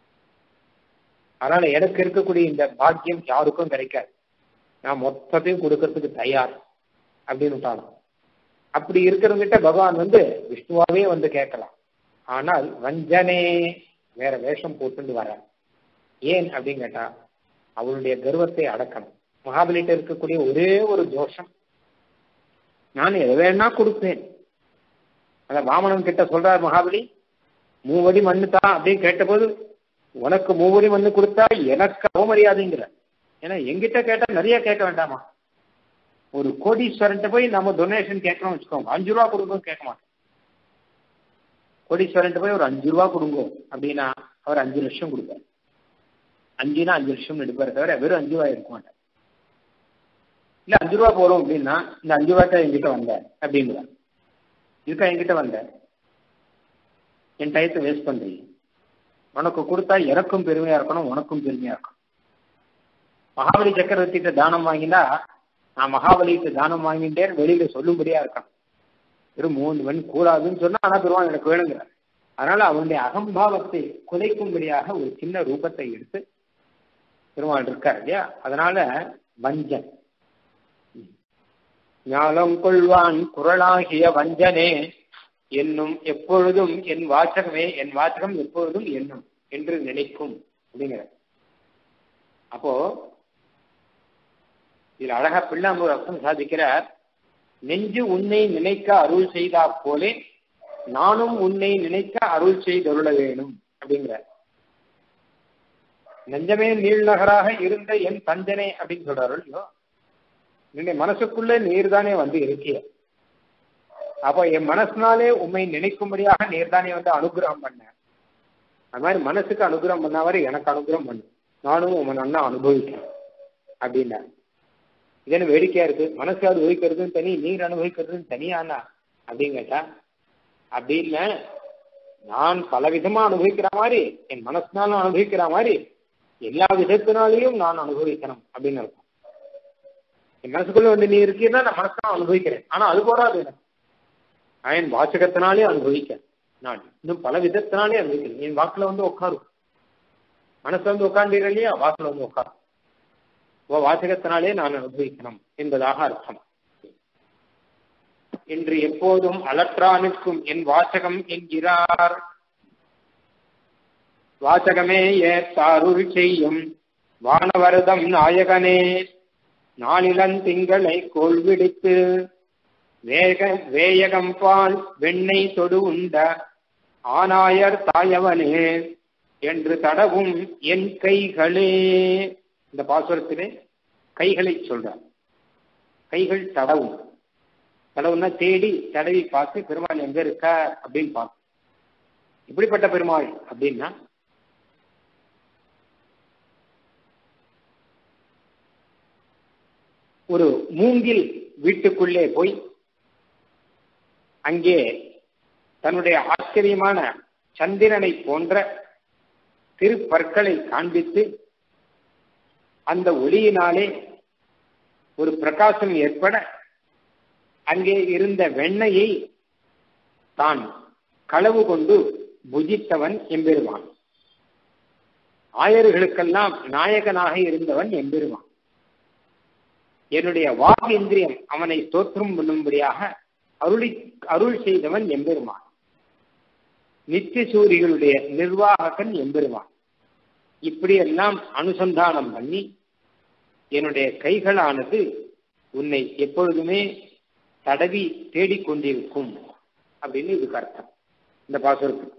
அதனால எனக்கு இருக்கக்கூடிய இந்த பாக்கியம் யாருக்கும் கிடைக்காது நான் மொத்தத்தையும் கொடுக்கறதுக்கு தயார் அப்படின்னு விட்டாலும் அப்படி இருக்கிறவங்கிட்ட பகவான் வந்து விஷ்ணுவாவே வந்து கேட்கலாம் ஆனால் வஞ்சனே வேற வேஷம் போட்டுட்டு வர ஏன் அப்படின்னு கேட்டா அவளுடைய கர்வத்தை அடக்கணும் மகாபலிட்ட இருக்கக்கூடிய ஒரே ஒரு தோஷம் நான் எதை வேணா கொடுப்பேன் அத வாமனன் கிட்ட சொல்றார் மகாபலி மூவடி மண்ணு தான் அப்படின்னு கேட்டபோது உனக்கு மூவடி மண்ணு கொடுத்தா எனக்கு அவமரியாதைங்கிற ஏன்னா எங்கிட்ட கேட்டா நிறைய கேட்க வேண்டாமா ஒரு கோடீஸ்வரன்ட்ட போய் நம்ம டொனேஷன் கேட்கணும்னு வச்சுக்கோங்க அஞ்சு ரூபா கொடுங்கன்னு கேட்க மாட்டோம் கோடீஸ்வரன்ட்ட போய் ஒரு அஞ்சு ரூபா கொடுங்க அப்படின்னா அவர் அஞ்சு லட்சம் கொடுப்பார் அஞ்சுனா அஞ்சு லட்சம் எடுப்பார் தவிர வெறும் அஞ்சு ரூபாய் இருக்க மாட்டார் இல்ல அஞ்சு ரூபா போறோம் அப்படின்னா இந்த அஞ்சு ரூபாய்க்கு என்கிட்ட வந்த அப்படிங்கிறார் இதுக்கா என்கிட்ட வந்த என் டயத்தை வேஸ்ட் பண்றீங்க உனக்கு கொடுத்தா எனக்கும் பெருமையா இருக்கணும் உனக்கும் பெருமையா இருக்கணும் மகாபலி சக்கரவர்த்திட்ட தானம் வாங்கினா நான் மகாபலிக்கு தானம் வாங்கிட்டேன் வெளியில சொல்லும்படியா இருக்கான் வெறும் மூணு மணி கூடாதுன்னு சொன்னா ஆனா பெருமாள் எனக்கு வேணுங்கிறார் அதனால அவனுடைய அகம்பாவத்தை குலைக்கும்படியாக ஒரு சின்ன ரூபத்தை எடுத்து பெருமாள் இருக்கார் இல்லையா அதனால வஞ்சன் ஞானம் கொள்வான் குரலாகிய வஞ்சனே என்னும் எப்பொழுதும் என் வாசகமே என் வாசகம் எப்பொழுதும் என்னும் என்று நினைக்கும் அப்படிங்கிற அப்போ இதுல அழகா பிள்ளாம்பூர் அர்த்தம் சாதிக்கிறார் நெஞ்சு உன்னை நினைக்க அருள் செய்தா போலே நானும் உன்னை நினைக்க அருள் செய்தருள வேணும் அப்படிங்கிற நெஞ்சமே நீள்நகராக இருந்த என் தஞ்சனே அப்படின்னு சொல்றாரு இல்லையோ என்னுடைய மனசுக்குள்ளே நீர் தானே வந்து இருக்கிய அப்போ என் மனசுனாலே உண்மை நினைக்கும்படியாக நீர் தானே வந்து அனுகிரகம் பண்ண அது மாதிரி மனசுக்கு அனுகிரகம் பண்ணாவரை எனக்கு அனுகிரகம் பண்ணு நானும் உன் நல்லா அனுபவிக்கிறேன் அப்படின்னா இது என்ன வேடிக்கையா இருக்கு மனசு அனுபவிக்கிறதுன்னு தனி நீர் அனுபவிக்கிறதுன்னு தனியானா அப்படின்னு கேட்டா அப்படி இல்லை நான் பல விதமா அனுபவிக்கிற மாதிரி என் மனசுனாலும் அனுபவிக்கிற மாதிரி எல்லா விதத்தினாலையும் நான் அனுபவிக்கணும் அப்படின்னு இருக்கும் என் மனசுக்குள்ள வந்து நீ இருக்கீன்னா நான் மனசால அனுபவிக்கிறேன் ஆனா அது போறாது எனக்கு நான் என் வாசகத்தினாலே அனுபவிக்க நான் இன்னும் பல விதத்தினாலே அனுபவிக்கிறேன் என் வாக்குல வந்து உட்காரும் மனசுல வந்து உட்கார்ந்தீங்க இல்லையா வாக்குல வந்து உட்காரும் வாசகத்தினாலே நான் அனுபவிக்கணும் என்பதாக அர்த்தம் என்று எப்போதும் அலற்றா நிற்கும் என் வாசகம் என்கிறார் வாசகமே ஏத்தாருள் செய்யும் வானவரதம் நாயகனே நாளிலன் திங்களை கோல் விடுத்து வேக வேயகம் பால் வெண்ணெய் தொடு உண்ட ஆனாயர் தாயவனே என்று தடவும் என் கைகளே இந்த பாசுரத்திலே கைகளை சொல்றார் கைகள் தடவும் தடவுன்னா தேடி தடவி பார்த்து பெருமாள் எங்க இருக்க அப்படின்னு பார்க்கும் இப்படிப்பட்ட பெருமாள் அப்படின்னா ஒரு மூங்கில் வீட்டுக்குள்ளே போய் அங்கே தன்னுடைய ஆச்சரியமான சந்திரனை போன்ற திருப்பற்களை காண்பித்து அந்த ஒளியினாலே ஒரு பிரகாசம் ஏற்பட அங்கே இருந்த வெண்ணையை தான் களவு கொண்டு புஜித்தவன் எம்பெருமான் ஆயர்களுக்கெல்லாம் நாயகனாக இருந்தவன் எம்பெருமான் என்னுடைய வாக்கு இந்திரியம் அவனை தோற்றம் பண்ணும்படியாக அருளி அருள் செய்தவன் எம்பெருமான் நித்திய சூரிகளுடைய நிர்வாககன் எம்பெருமான் இப்படியெல்லாம் அனுசந்தானம் பண்ணி என்னுடைய கைகளானது உன்னை எப்பொழுதுமே தடவி தேடிக்கொண்டிருக்கும் அப்படின்னு இதுக்கு அர்த்தம் இந்த பாசுரத்துக்கு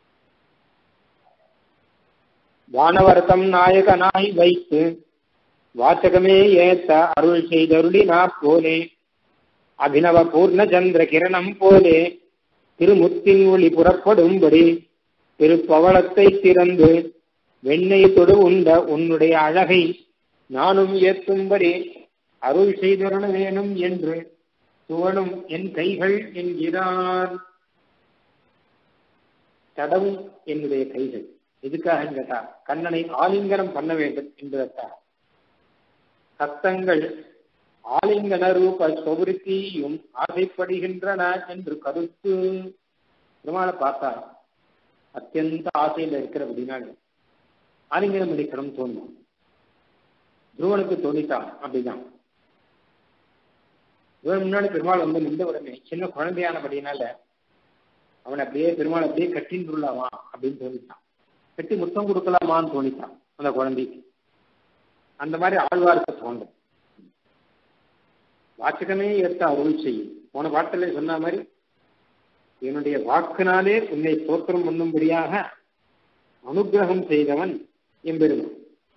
வானவர்த்தம் நாயகனாய் வைத்து வாசகமே ஏத்த அருள் செய்தருளினா போலே அபினவ பூர்ண சந்திர கிரணம் போலே திருமுத்தின் ஒளி புறப்படும்படி திருப்பவளத்தை திறந்து வெண்ணெய் தொடு உண்ட உன்னுடைய அழகை நானும் ஏற்றும்படி அருள் செய்தருள வேணும் என்று துவளும் என் கைகள் என்கிறார் தடவும் என்னுடைய கைகள் எதுக்காக கேட்டா கண்ணனை ஆலிங்கனம் பண்ண வேண்டும் என்பதற்காக சத்தங்கள் ஆலிங்கன ரூப சொபுருத்தியும் ஆசைப்படுகின்றன என்று கருத்து பெருமாளை பார்த்தா அத்தியந்த ஆசையில இருக்கிற அப்படின்னால ஆலிங்கனம் அடிக்கணும் தோணும் துருவனுக்கு தோணித்தான் அப்படிதான் இவன் முன்னாடி பெருமாள் வந்து நின்ற உடனே சின்ன குழந்தையானபடினால அவன் அப்படியே பெருமாள் அப்படியே கட்டின்றுள்ளாமா அப்படின்னு தோணித்தான் கட்டி முத்தம் கொடுக்கலாமான்னு தோணித்தான் அந்த குழந்தைக்கு அந்த மாதிரி ஆழ்வார்க்கு தோன்றும் வாச்சகமே ஏற்ற அருள் செய்யும் போன பாட்டிலே சொன்ன மாதிரி என்னுடைய வாக்குனாலே உன்னை தோற்றம் பண்ணும்படியாக அனுகிரகம் செய்தவன் எம்பெருமான்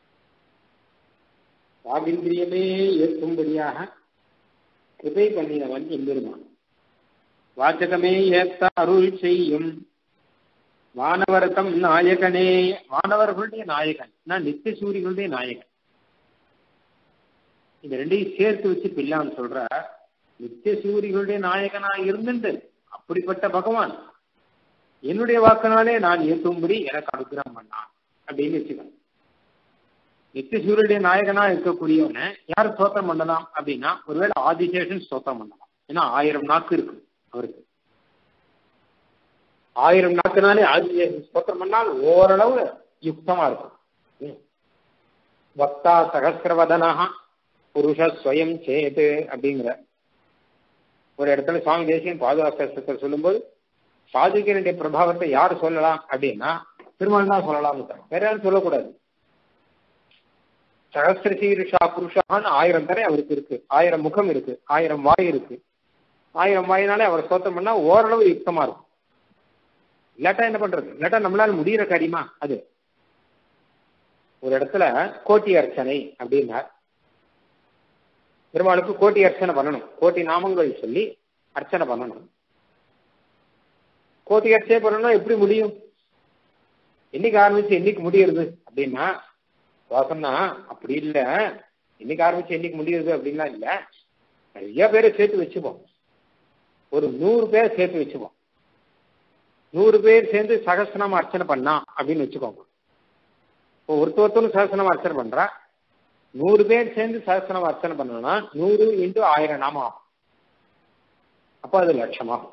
வாகிந்திரியமே ஏற்கும்படியாக கிருபை பண்ணினவன் எம்பெருமான் வாச்சகமே ஏத்த அருள் செய்யும் வானவரத்தம் நாயகனே வானவர்களுடைய நாயகன் நான் நித்திய சூரியர்களுடைய நாயகன் இந்த ரெண்டையும் சேர்த்து வச்சு பிள்ளான்னு சொல்ற நித்திய சூரியர்களுடைய நாயகனா இருந்துட்டு அப்படிப்பட்ட பகவான் என்னுடைய வாக்கினாலே நான் ஏற்றும்படி எனக்கு அனுகிரகம் பண்ணான் அப்படின்னு வச்சுக்கணும் நித்திய சூரியனுடைய நாயகனா இருக்கக்கூடியவனை யார் ஸ்தோத்திரம் பண்ணலாம் அப்படின்னா ஒருவேளை ஆதிசேஷன் ஸ்தோத்திரம் பண்ணலாம் ஏன்னா ஆயிரம் நாக்கு இருக்கு அவருக்கு ஆயிரம் நாக்குனாலே ஆதிசேஷன் ஸ்தோத்திரம் பண்ணால் ஓரளவு யுக்தமா இருக்கும் வக்தா சகசிரவதனாக புருஷ ஸ்வயம் சேது அப்படிங்கிற ஒரு இடத்துல சுவாமி தேசியன் பாதுகாப்பு சொல்லும்போது பாதுகையினுடைய பிரபாவத்தை யார் சொல்லலாம் அப்படின்னா திருமணம் தான் சொல்லலாம் வேற யாரும் சொல்லக்கூடாது சகசிர சீருஷா புருஷான்னு ஆயிரம் தரை அவருக்கு இருக்கு ஆயிரம் முகம் இருக்கு ஆயிரம் வாய் இருக்கு ஆயிரம் வாயினாலே அவர் சோத்தம் பண்ணா ஓரளவு யுக்தமா இருக்கும் இல்லாட்டா என்ன பண்றது இல்லாட்டா நம்மளால முடிகிற காரியமா அது ஒரு இடத்துல கோட்டி அர்ச்சனை அப்படின்னார் பெருமாளுக்கு கோட்டி அர்ச்சனை பண்ணணும் கோட்டி நாமங்கள் சொல்லி அர்ச்சனை பண்ணணும் கோட்டி அர்ச்சனை பண்ணணும் எப்படி முடியும் என்னைக்கு ஆரம்பிச்சு என்னைக்கு முடியறது அப்படின்னா வாசம்னா அப்படி இல்லை என்னைக்கு ஆரம்பிச்சு என்னைக்கு முடியுது அப்படின்லாம் இல்லை நிறைய பேரை சேர்த்து வச்சுப்போம் ஒரு நூறு பேரை சேர்த்து வச்சுப்போம் நூறு பேர் சேர்ந்து சகசனம் அர்ச்சனை பண்ணா அப்படின்னு வச்சுக்கோங்க இப்போ ஒருத்த ஒருத்தரும் சகசனம் அர்ச்சனை பண்றா நூறு பேர் சேர்ந்து சகசனம் அர்ச்சனை பண்ணோம்னா நூறு இன்ட்டு ஆயிரம் நாம ஆகும் அப்போ அது லட்சமாகும்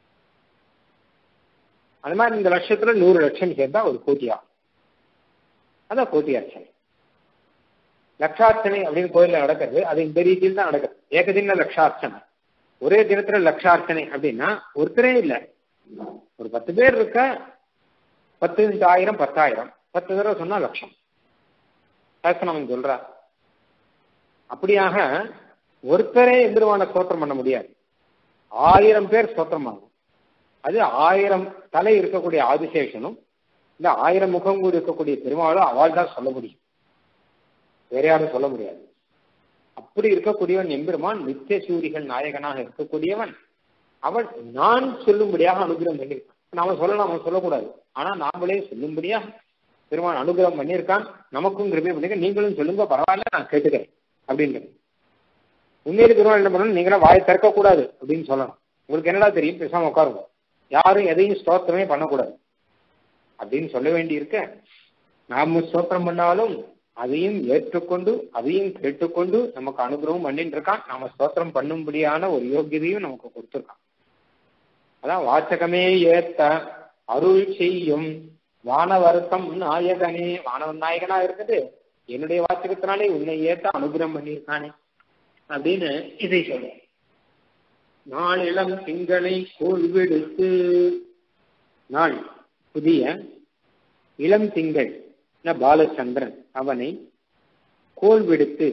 அது மாதிரி இந்த லட்சத்துல நூறு லட்சம் சேர்ந்தா ஒரு கோட்டி ஆகும் அதான் கோட்டி அர்ச்சனை லட்சார்ச்சனை அப்படின்னு கோயில்ல நடக்கிறது அது இந்த ரீதியில் தான் நடக்குது ஏகதின லட்சார்ச்சனை ஒரே தினத்துல லட்சார்ச்சனை அப்படின்னா ஒருத்தரே இல்லை ஒரு பத்து பேர் இருக்க பத்து ஆயிரம் பத்தாயிரம் பத்து தடவை சொன்னா லட்சம் சாஸ்திரம் சொல்றா அப்படியாக ஒருத்தரே எந்திரவான ஸ்தோத்திரம் பண்ண முடியாது ஆயிரம் பேர் ஸ்தோத்திரம் ஆகும் அது ஆயிரம் தலை இருக்கக்கூடிய ஆதிசேஷனும் இந்த ஆயிரம் முகம் கூடி இருக்கக்கூடிய பெருமாளும் அவள் தான் சொல்ல முடியும் வேற யாரும் சொல்ல முடியாது அப்படி இருக்கக்கூடியவன் எம்பெருமான் நித்திய சூரிகள் நாயகனாக இருக்கக்கூடியவன் அவன் நான் சொல்லும்படியாக அனுகிரகம் பண்ணியிருக்கான் நாம சொல்லலாம் அவன் சொல்லக்கூடாது ஆனா நாமளே சொல்லும்படியாக பெருமான் அனுகிரகம் பண்ணியிருக்கான் நமக்கும் கிருபை பண்ணிருக்க நீங்களும் சொல்லுங்க பரவாயில்ல நான் கேட்டுக்கிறேன் அப்படின்றது உண்மையில பெருமாள் என்ன பண்ணணும் நீங்களும் வாயை திறக்க கூடாது அப்படின்னு சொல்லணும் உங்களுக்கு என்னடா தெரியும் பேசாம உட்காருங்க யாரும் எதையும் ஸ்தோத்திரமே பண்ணக்கூடாது அப்படின்னு சொல்ல வேண்டி இருக்க நாம ஸ்தோத்திரம் பண்ணாலும் அதையும் ஏற்றுக்கொண்டு அதையும் கேட்டுக்கொண்டு நமக்கு அனுகிரகம் பண்ணிட்டு இருக்கான் நாம ஸ்தோத்திரம் பண்ணும்படியான ஒரு யோகியதையும் நமக்கு கொடுத்துருக்கான் அதான் வாச்சகமே ஏத்த அருள் செய்யும் வானவருத்தம் நாயகனே வானவன் நாயகனா இருக்குது என்னுடைய வாச்சகத்தினாலே உன்னை ஏத்த அனுகிரகம் பண்ணியிருக்கானே அப்படின்னு இதை சொல்ல நாளிலம் திங்களை கோல்வெடுத்து நாள் புதிய இளம் திங்கள் பாலச்சந்திரன் அவனை கோல் விடுத்து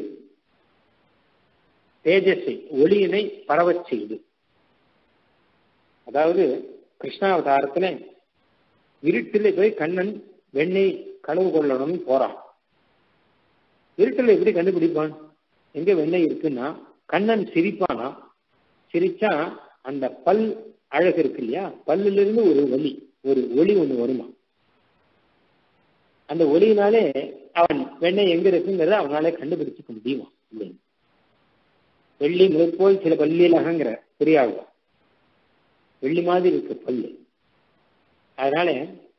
தேஜஸை ஒளியினை பரவச் செய்து அதாவது கிருஷ்ணாவதாரத்துல இருட்டில் போய் கண்ணன் வெண்ணெய் களவு கொள்ளணும்னு போறான் இருட்டில் எப்படி கண்டுபிடிப்பான் எங்க வெண்ணெய் இருக்குன்னா கண்ணன் சிரிப்பானா சிரிச்சா அந்த பல் அழகு இருக்கு இல்லையா பல்லுல இருந்து ஒரு ஒலி ஒரு ஒளி ஒண்ணு வருமா அந்த ஒளியினாலே அவன் வெண்ணெய் எங்க இருக்குங்கிறத அவனால கண்டுபிடிச்சுக்க முடியுமா இல்லைங்க வெள்ளி முதற்போல் சில பள்ளியில் அகங்கிற பெரியாகும் வெள்ளி மாதிரி இருக்கு பல்லு அதனால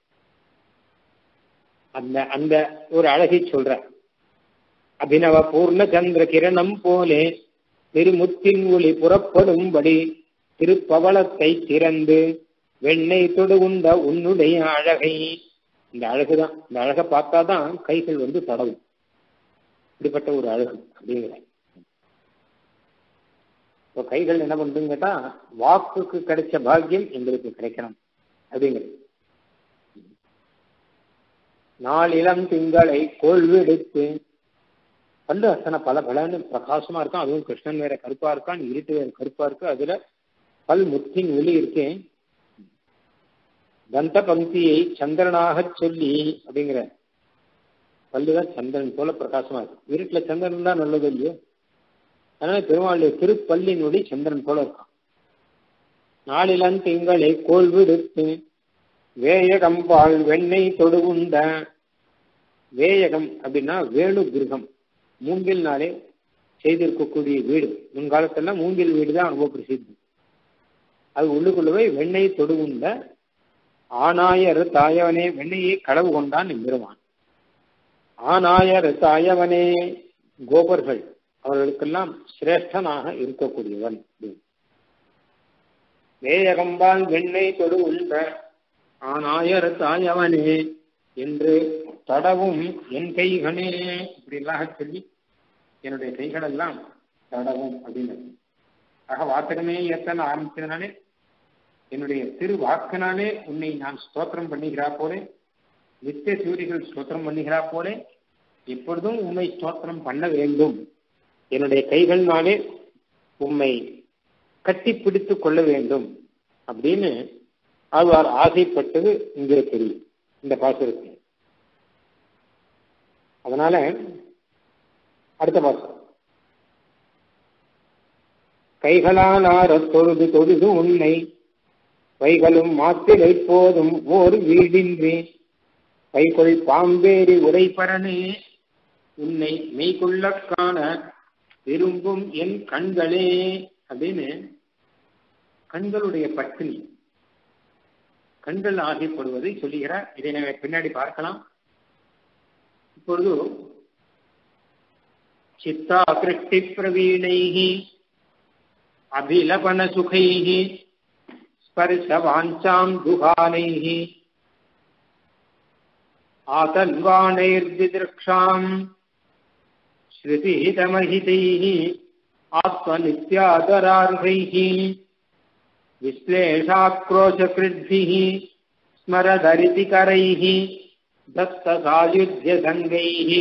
அந்த அந்த ஒரு அழகை சொல்ற அபினவ பூர்ண சந்திர கிரணம் போலே திருமுத்தின் ஒளி புறப்படும்படி திருப்பவளத்தை திறந்து வெண்ணெய் தொடுகுண்ட உன்னுடைய அழகை இந்த அழகுதான் இந்த அழகை பார்த்தா தான் கைகள் வந்து தடவும் இப்படிப்பட்ட ஒரு அழகு அப்படிங்கிற இப்போ கைகள் என்ன பண்ணுதுன்னு கேட்டா வாக்குக்கு கிடைச்ச பாக்கியம் எங்களுக்கு கிடைக்கணும் அப்படிங்கிறது நாளிலம் திங்களை கொள்வெடுத்து பல்லு அசனை பல பலன்னு பிரகாசமா இருக்கும் அதுவும் கிருஷ்ணன் வேற கருப்பா இருக்கான் இருட்டு வேற கருப்பா இருக்கு அதுல பல் முத்தின் ஒளி இருக்கேன் தந்த பங்கியை சந்திரனாக சொல்லி அப்படிங்கிற பல்லுதான் சந்திரன் போல பிரகாசமா இருக்கு இருட்டுல சந்திரன் தான் நல்லது இல்லையோ அதனால பெருமாளுடைய திருப்பல்லின் ஒளி சந்திரன் போல இருக்கான் நாளிலன் திங்களை கோல் விடுத்து வேயகம்பால் வெண்ணெய் தொடுகுண்ட வேயகம் அப்படின்னா வேணு கிரகம் மூங்கில்னாலே செய்திருக்கக்கூடிய வீடு முன்காலத்தெல்லாம் மூங்கில் வீடு தான் ரொம்ப பிரசித்தி அது உள்ளுக்குள்ள போய் வெண்ணெய் தொடுகுண்ட ஆனாயர் தாயவனே வெண்ணையை களவு கொண்டான் எம்பெருமான் ஆனாயர் தாயவனே கோபர்கள் அவர்களுக்கெல்லாம் சிரேஷ்டனாக இருக்கக்கூடியவன் வேயகம்பால் வெண்ணெய் தொடு உண்ட ஆனாயர் தாயவனே என்று தடவும் என் கைகளே இப்படிலாம் சொல்லி என்னுடைய கைகளெல்லாம் தடவும் அப்படின்னு ஆக வார்த்தகமே ஏத்தன ஆரம்பிச்சதுனாலே என்னுடைய திரு வாக்கினாலே உன்னை நான் ஸ்தோத்திரம் பண்ணுகிறா போலே நித்திய சூரிகள் ஸ்தோத்திரம் பண்ணுகிறா போலே எப்பொழுதும் உண்மை ஸ்தோத்திரம் பண்ண வேண்டும் என்னுடைய கைகள்னாலே உண்மை கட்டி பிடித்து கொள்ள வேண்டும் அப்படின்னு ஆழ்வார் ஆசைப்பட்டது இங்கே தெரியும் இந்த பாசுரத்தில் அதனால அடுத்த பாசம் கைகளால் ஆற தொழுது தொழுது உன்னை வைகளும் மாத்திரை போதும் ஓர் வீடின்றி கைகொள் பாம்பேறி உரைப்பரனே உன்னை மெய்கொள்ள காண விரும்பும் என் கண்களே அப்படின்னு கண்களுடைய பட்டினி கண்கள் ஆசைப்படுவதை சொல்லுகிறார் இதை நம்ம பின்னாடி பார்க்கலாம் இப்பொழுது சித்தா கிருஷ்டி பிரவீணைஹி அபிலபன சுகைஹி ஸ்பர்ஷ வாஞ்சாம் துகானைஹி ஆதன்வாணைர்திதிருக்ஷாம் श्रुतिहितमहितैः आत्मनित्यादरार्हैः विश्लेषाक्रोशकृद्भिः स्मरदरितिकरैः दत्तसायुध्यसङ्गैः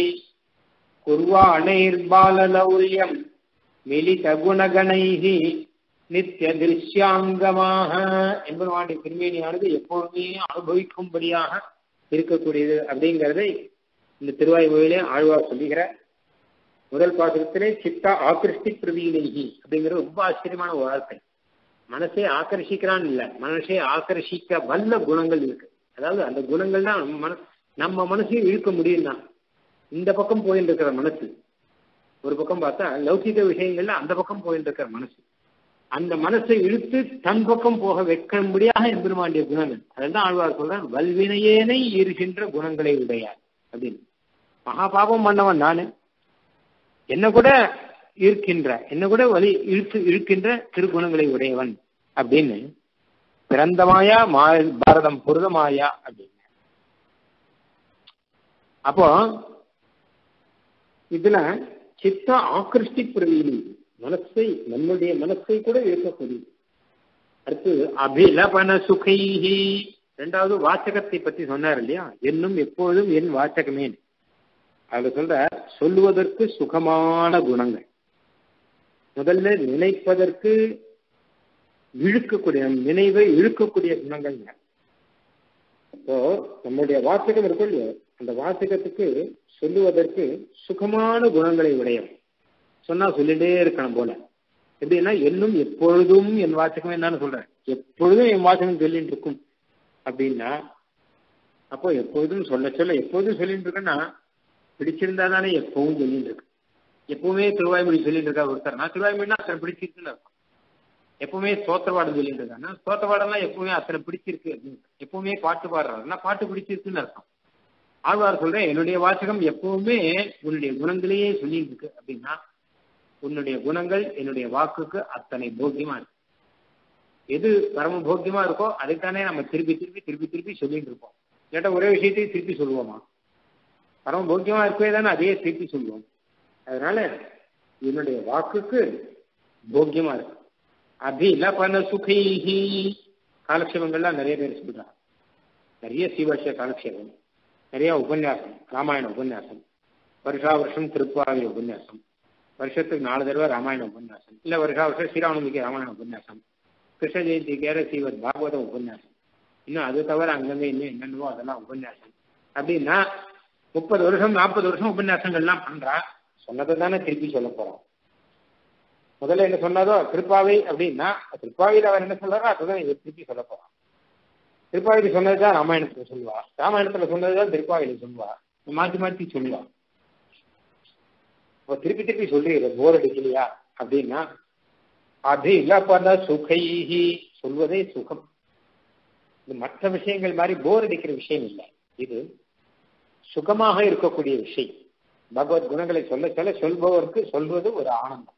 कुर्वाणैर्बाललौल्यम् மிலிதகுணகணைஹி நித்திய திருஷ்யாங்கமாக என்பதனுடைய திருமேனியானது எப்பொழுதுமே அனுபவிக்கும்படியாக இருக்கக்கூடியது அப்படிங்கிறதை இந்த திருவாய்மொழியிலே ஆழ்வார் சொல்லுகிற முதல் பாசுரத்திலே சித்தா ஆக்கிருஷ்டி பிரவீனகி அப்படிங்கிறது ரொம்ப ஆச்சரியமான வார்த்தை மனசை ஆக்கர்ஷிக்கிறான் இல்ல மனசை ஆக்கர்ஷிக்க வல்ல குணங்கள் இருக்கு அதாவது அந்த குணங்கள் தான் நம்ம மன நம்ம மனசையும் இழுக்க முடியும் தான் இந்த பக்கம் போயிட்டு இருக்கிற மனசு ஒரு பக்கம் பார்த்தா லௌகிக விஷயங்கள்ல அந்த பக்கம் போயிட்டு இருக்கிற மனசு அந்த மனசை இழுத்து தன் பக்கம் போக வைக்கும்படியாக எம்பெருமாண்டிய குணங்கள் அதுதான் ஆழ்வார் சொல்றான் வல்வினையேனை இருக்கின்ற குணங்களை உடையார் அப்படின்னு மகா பாபம் பண்ணவன் நானு என்ன கூட இருக்கின்ற என்ன கூட வழி இழுத்து இழுக்கின்ற திருக்குணங்களை உடையவன் அப்படின்னு பிறந்தமாயா மா பாரதம் புரதமாயா அப்படின்னு அப்போ இதுல சித்த ஆக்கிருஷ்டி பிரவீனி மனசை நம்முடைய மனசை கூட இருக்கக்கூடியது அடுத்து அபிலபன சுகைஹி ரெண்டாவது வாச்சகத்தை பத்தி சொன்னார் இல்லையா என்னும் எப்பொழுதும் என் வாச்சகமே அதுல சொல்ற சொல்லுவதற்கு சுகமான குணங்கள் முதல்ல நினைப்பதற்கு இழுக்கக்கூடிய நினைவை இழுக்கக்கூடிய குணங்கள் இப்போ நம்முடைய வாசகம் இருக்கும் இல்லையோ அந்த வாசகத்துக்கு சொல்லுவதற்கு சுகமான குணங்களை உடையவன் சொன்னா சொல்லிட்டே இருக்கணும் போல எப்படின்னா என்னும் எப்பொழுதும் என் வாசகம் என்னன்னு சொல்றேன் எப்பொழுதும் என் வாசகம் சொல்லிட்டு இருக்கும் அப்படின்னா அப்போ எப்பொழுதும் சொல்ல சொல்ல எப்பொழுதும் சொல்லிட்டு இருக்கேன்னா பிடிச்சிருந்தா தானே எப்பவும் சொல்லிட்டு இருக்கு எப்பவுமே திருவாய்மொழி சொல்லிட்டு இருக்கா ஒருத்தர் நான் திருவாய்மொழினா அத்தனை பிடிச்சிருக்குன்னு அர்த்தம் எப்பவுமே ஸ்தோத்திரபாடம் சொல்லிட்டு இருக்காங்கன்னா ஸ்தோத்திரபாடம்லாம் எப்பவுமே அத்தனை பிடிச்சிருக்கு அப்படின்னு எப்பவுமே பாட்டு பாடுறாருன்னா பாட்டு பிடிச்சிருக்குன்னு அர்த்தம் ஆழ்வார் சொல்றேன் என்னுடைய வாசகம் எப்பவுமே உன்னுடைய குணங்களையே சொல்லிட்டு இருக்கு அப்படின்னா உன்னுடைய குணங்கள் என்னுடைய வாக்குக்கு அத்தனை போக்கியமா இருக்கு எது பரம போக்கியமா இருக்கோ அதுக்கானே நம்ம திருப்பி திருப்பி திருப்பி திருப்பி சொல்லிட்டு இருப்போம் இல்லாட்டா ஒரே விஷயத்தையும் திருப்பி சொல்லுவோமா பரம போக்கியமா இருக்கவே தானே அதையே திருப்பி சொல்லுவோம் அதனால என்னுடைய வாக்குக்கு போக்கியமா இருக்கு அபிலபன சுகைஹி காலக்ஷேபங்கள்லாம் நிறைய பேர் சொல்றாங்க நிறைய சீவர்ஷ காலக்ஷேபம் நிறைய உபன்யாசம் ராமாயண உபன்யாசம் வருஷா வருஷம் திருப்பாவி உபன்யாசம் வருஷத்துக்கு நாலு தடவை ராமாயண உபன்யாசம் இல்ல வருஷா வருஷம் ஸ்ரீராமநவமிக்கு ராமாயண உபன்யாசம் கிருஷ்ண ஜெயந்திக்கு ஸ்ரீவத் பாகவத உபன்யாசம் இன்னும் அது தவிர அங்கங்க இன்னும் என்னென்னவோ அதெல்லாம் உபன்யாசம் அப்படின்னா முப்பது வருஷம் நாற்பது வருஷம் உபன்யாசங்கள்லாம் பண்றா சொன்னதை தானே திருப்பி சொல்ல போறோம் முதல்ல என்ன சொன்னதோ திருப்பாவை அப்படின்னா திருப்பாவையில் அவர் என்ன சொல்றாரோ அதுதான் இவர் திருப்பி சொல்ல போறான் திருப்பாவையில் சொன்னதுதான் ராமாயணத்துல சொல்லுவா ராமாயணத்துல சொன்னதுதான் திருப்பாவையில் சொல்லுவா மாற்றி மாற்றி சொல்லுவா இப்போ திருப்பி திருப்பி சொல்றீங்க போர் அடிக்கலையா அப்படின்னா அது இல்லப்பா சுகைஹி சொல்வதே சுகம் இது மற்ற விஷயங்கள் மாதிரி போர் அடிக்கிற விஷயம் இல்லை இது சுகமாக இருக்கக்கூடிய விஷயம் பகவத் குணங்களை சொல்ல சொல்ல சொல்பவருக்கு சொல்வது ஒரு ஆனந்தம்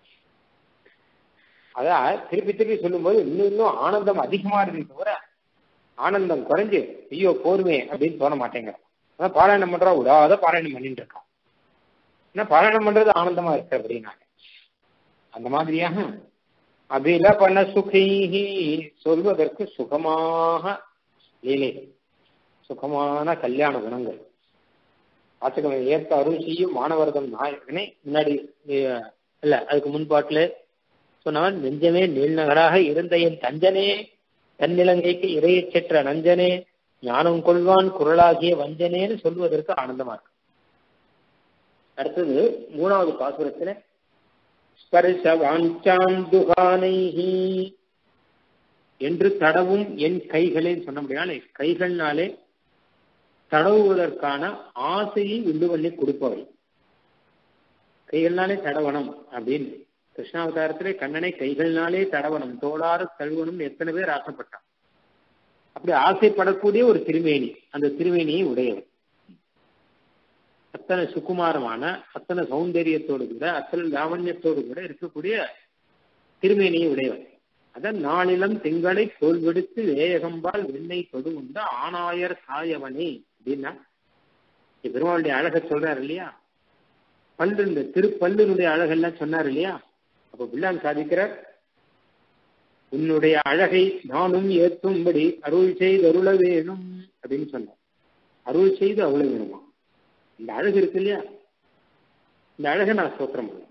அதான் திருப்பி திருப்பி சொல்லும்போது இன்னும் இன்னும் ஆனந்தம் அதிகமா இருக்கு தவிர ஆனந்தம் குறைஞ்சு ஐயோ போருமே அப்படின்னு தோண மாட்டேங்கிறான் அதான் பாராயணம் பண்றா விடாத பாராயணம் பண்ணிட்டு இருக்கான் ஏன்னா பாராயணம் பண்றது ஆனந்தமா இருக்கு அப்படின்னாங்க அந்த மாதிரியாக அபில பண்ண சுகைஹி சொல்வதற்கு சுகமாக லீலைகள் சுகமான கல்யாண குணங்கள் வாசகம் ஏற்ற அருள் செய்யும் மாணவர்தம் நாயகனே முன்னாடி இல்ல அதுக்கு முன்பாட்டுல சொன்னவன் நெஞ்சமே நீள்நகராக இருந்த என் தஞ்சனே தன்னிலங்கைக்கு இறையச் செற்ற நஞ்சனே ஞானம் கொள்வான் குரலாகிய வஞ்சனேன்னு சொல்வதற்கு ஆனந்தமா இருக்கு அடுத்தது மூணாவது பாசுரத்துல ஸ்பர்ஷ வாஞ்சாம் துகானைஹி என்று தடவும் என் கைகளே சொன்ன முடியாது கைகள்னாலே தடவுவதற்கான ஆசையை உண்டு பண்ணி கொடுப்பவை கைகள்னாலே தடவணும் அப்படின்னு கிருஷ்ணாவதாரத்திலே கண்ணனை கைகள்னாலே தடவணும் தோளாறு தழுவணும் எத்தனை பேர் ஆசைப்பட்டான் அப்படி ஆசைப்படக்கூடிய ஒரு திருமேனி அந்த திருமேனியை உடையவர் அத்தனை சுகுமாரமான அத்தனை சௌந்தரியத்தோடு கூட அத்தனை லாவண்யத்தோடு கூட இருக்கக்கூடிய திருமேனியை உடையவர் அதான் நாளிலம் திங்களை தோல்வெடுத்து வேகம்பால் வெண்ணெய் தொடு உண்ட ஆனாயர் சாயவனே அப்படின்னா பெருமாளுடைய அழகை சொல்றாரு இல்லையா பல்லு இந்த திருப்பல்லுனுடைய அழகெல்லாம் சொன்னார் இல்லையா அப்ப பிள்ளான் சாதிக்கிறார் உன்னுடைய அழகை நானும் ஏற்றும்படி அருள் செய்து அருள வேணும் அப்படின்னு சொன்னார் அருள் செய்து அருள வேணுமா இந்த அழகு இருக்கு இல்லையா இந்த அழகை நான் சோத்திரம் பண்ணேன்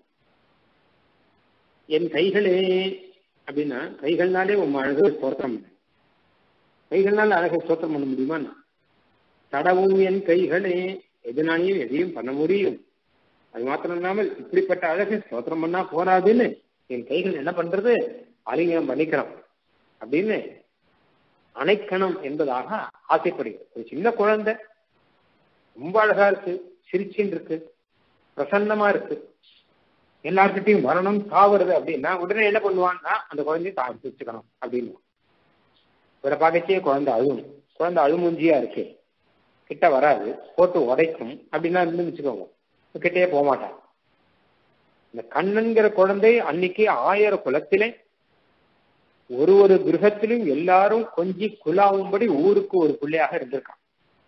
என் கைகளே அப்படின்னா கைகள்னாலே உன் அழகு சோத்திரம் பண்ண கைகள்னால அழகை சோத்திரம் பண்ண முடியுமா தடவும் என் கைகளே எதுனாலையும் எதையும் பண்ண முடியும் அது மாத்திரம் இல்லாமல் இப்படிப்பட்ட அழகை ஸ்தோத்திரம் பண்ணா போராதுன்னு என் கைகள் என்ன பண்றது ஆலிங்கம் பண்ணிக்கிறோம் அப்படின்னு அணைக்கணும் என்பதாக ஆசைப்படுகிறது ஒரு சின்ன குழந்தை ரொம்ப அழகா இருக்கு சிரிச்சின்னு இருக்கு பிரசன்னமா இருக்கு எல்லார்கிட்டையும் வரணும் தாவறது அப்படின்னா உடனே என்ன பண்ணுவான்னா அந்த குழந்தைய தாழ்த்து வச்சுக்கணும் அப்படின்னு இவரை பார்க்கச்சே குழந்தை அழுவும் குழந்தை அழுமூஞ்சியா இருக்கு கிட்ட வராது போட்டு உதைக்கும் அப்படின்னா இருந்து வச்சுக்கோங்க கிட்டே போக மாட்டான் இந்த கண்ணன்கிற குழந்தை அன்னைக்கு ஆயிர குலத்திலே ஒரு ஒரு கிரகத்திலும் எல்லாரும் கொஞ்சி குலாவும்படி ஊருக்கு ஒரு பிள்ளையாக இருந்திருக்கான்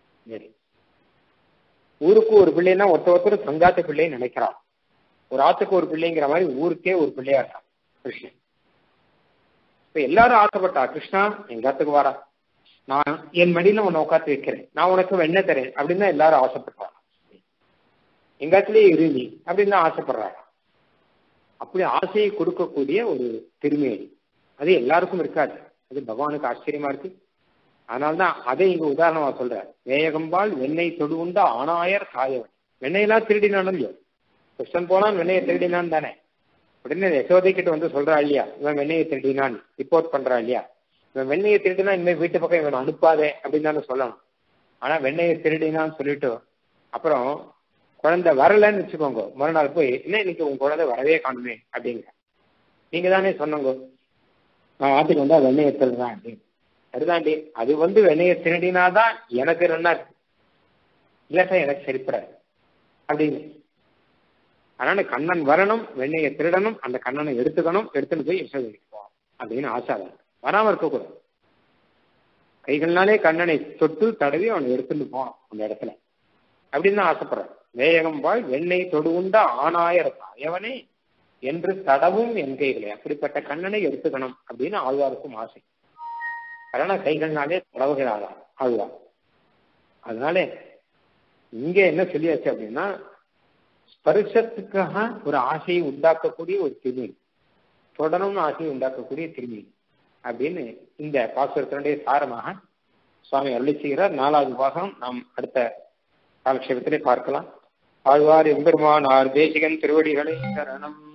ஊருக்கு ஒரு பிள்ளைன்னா ஒருத்த ஒருத்தர் சங்காத்த பிள்ளைன்னு நினைக்கிறான் ஒரு ஆத்துக்கு ஒரு பிள்ளைங்கிற மாதிரி ஊருக்கே ஒரு பிள்ளையா இருக்கான் கிருஷ்ணன் இப்ப எல்லாரும் ஆசைப்பட்டா கிருஷ்ணா எங்க ஆத்துக்கு வாரா நான் என் மடியில உன்னை உட்காந்து வைக்கிறேன் நான் உனக்கு வெண்ணெய் தரேன் அப்படின்னு தான் எல்லாரும் ஆசைப்படுறாங்க எங்காத்திலேயே இரு நீ அப்படின்னு தான் ஆசைப்படுறாங்க அப்படி ஆசையை கொடுக்கக்கூடிய ஒரு திருமேனி அது எல்லாருக்கும் இருக்காது அது பகவானுக்கு ஆச்சரியமா இருக்கு அதனால்தான் அதை இங்க உதாரணமா சொல்ற வேகம்பால் வெண்ணெய் தொடுவுண்ட ஆனாயர் சாயவன் வெண்ணெயெல்லாம் திருடினாலும் இல்லையோ கிருஷ்ணன் போனான் வெண்ணெயை திருடினான் தானே உடனே யசோதை கிட்ட வந்து சொல்றா இல்லையா இவன் வெண்ணெயை திருடினான் ரிப்போர்ட் பண்றா இல்லையா இவன் வெண்ணெயை திருடினா இனிமேல் வீட்டு பக்கம் இவன் அனுப்பாதே அப்படின்னு தானே சொல்லணும் ஆனா வெண்ணெயை திருடினான்னு சொல்லிட்டு அப்புறம் குழந்தை வரலன்னு வச்சுக்கோங்க மறுநாள் போய் என்ன இன்னைக்கு உங்க குழந்தை வரவே காணுமே அப்படிங்கிற நீங்க தானே சொன்னங்க நான் ஆட்டுக்கு வந்தா வெண்ணெயை திருடுறேன் அப்படின்னு சரிதாண்டி அது வந்து வெண்ணெயை திருடினாதான் எனக்கு ரெண்டா இருக்கு இல்லாட்டா எனக்கு சரிப்படாது அப்படின்னு அதனால கண்ணன் வரணும் வெண்ணெயை திருடணும் அந்த கண்ணனை எடுத்துக்கணும் எடுத்துன்னு போய் யசோதைக்கு அப்படின்னு ஆசை வராம இருக்கக்கூடாது கைகள்னாலே கண்ணனை தொட்டு தடவி அவனை எடுத்துட்டு போகணும் அந்த இடத்துல அப்படின்னு தான் ஆசைப்படுறான் வேகம் வாழ் வெண்ணெய் தொடுவுண்ட ஆணாயர் தாயவனே என்று தடவும் என் கைகளே அப்படிப்பட்ட கண்ணனை எடுத்துக்கணும் அப்படின்னு ஆழ்வாருக்கும் ஆசை அதனால கைகள்னாலே தடவுகிறாரா ஆழ்வார் அதனால இங்க என்ன சொல்லியாச்சு அப்படின்னா ஸ்பர்சத்துக்காக ஒரு ஆசையை உண்டாக்கக்கூடிய ஒரு திருமீன் தொடரும்னு ஆசையை உண்டாக்கக்கூடிய திருமீன் அப்படின்னு இந்த பாசுரத்தினுடைய சாரமாக சுவாமி அருளி செய்கிறார் நாலாவது பாகம் நாம் அடுத்த காலக்ஷேபத்திலே பார்க்கலாம் ஆழ்வார் எம்பெருமானார் தேசிகன் திருவடிகளை சரணம்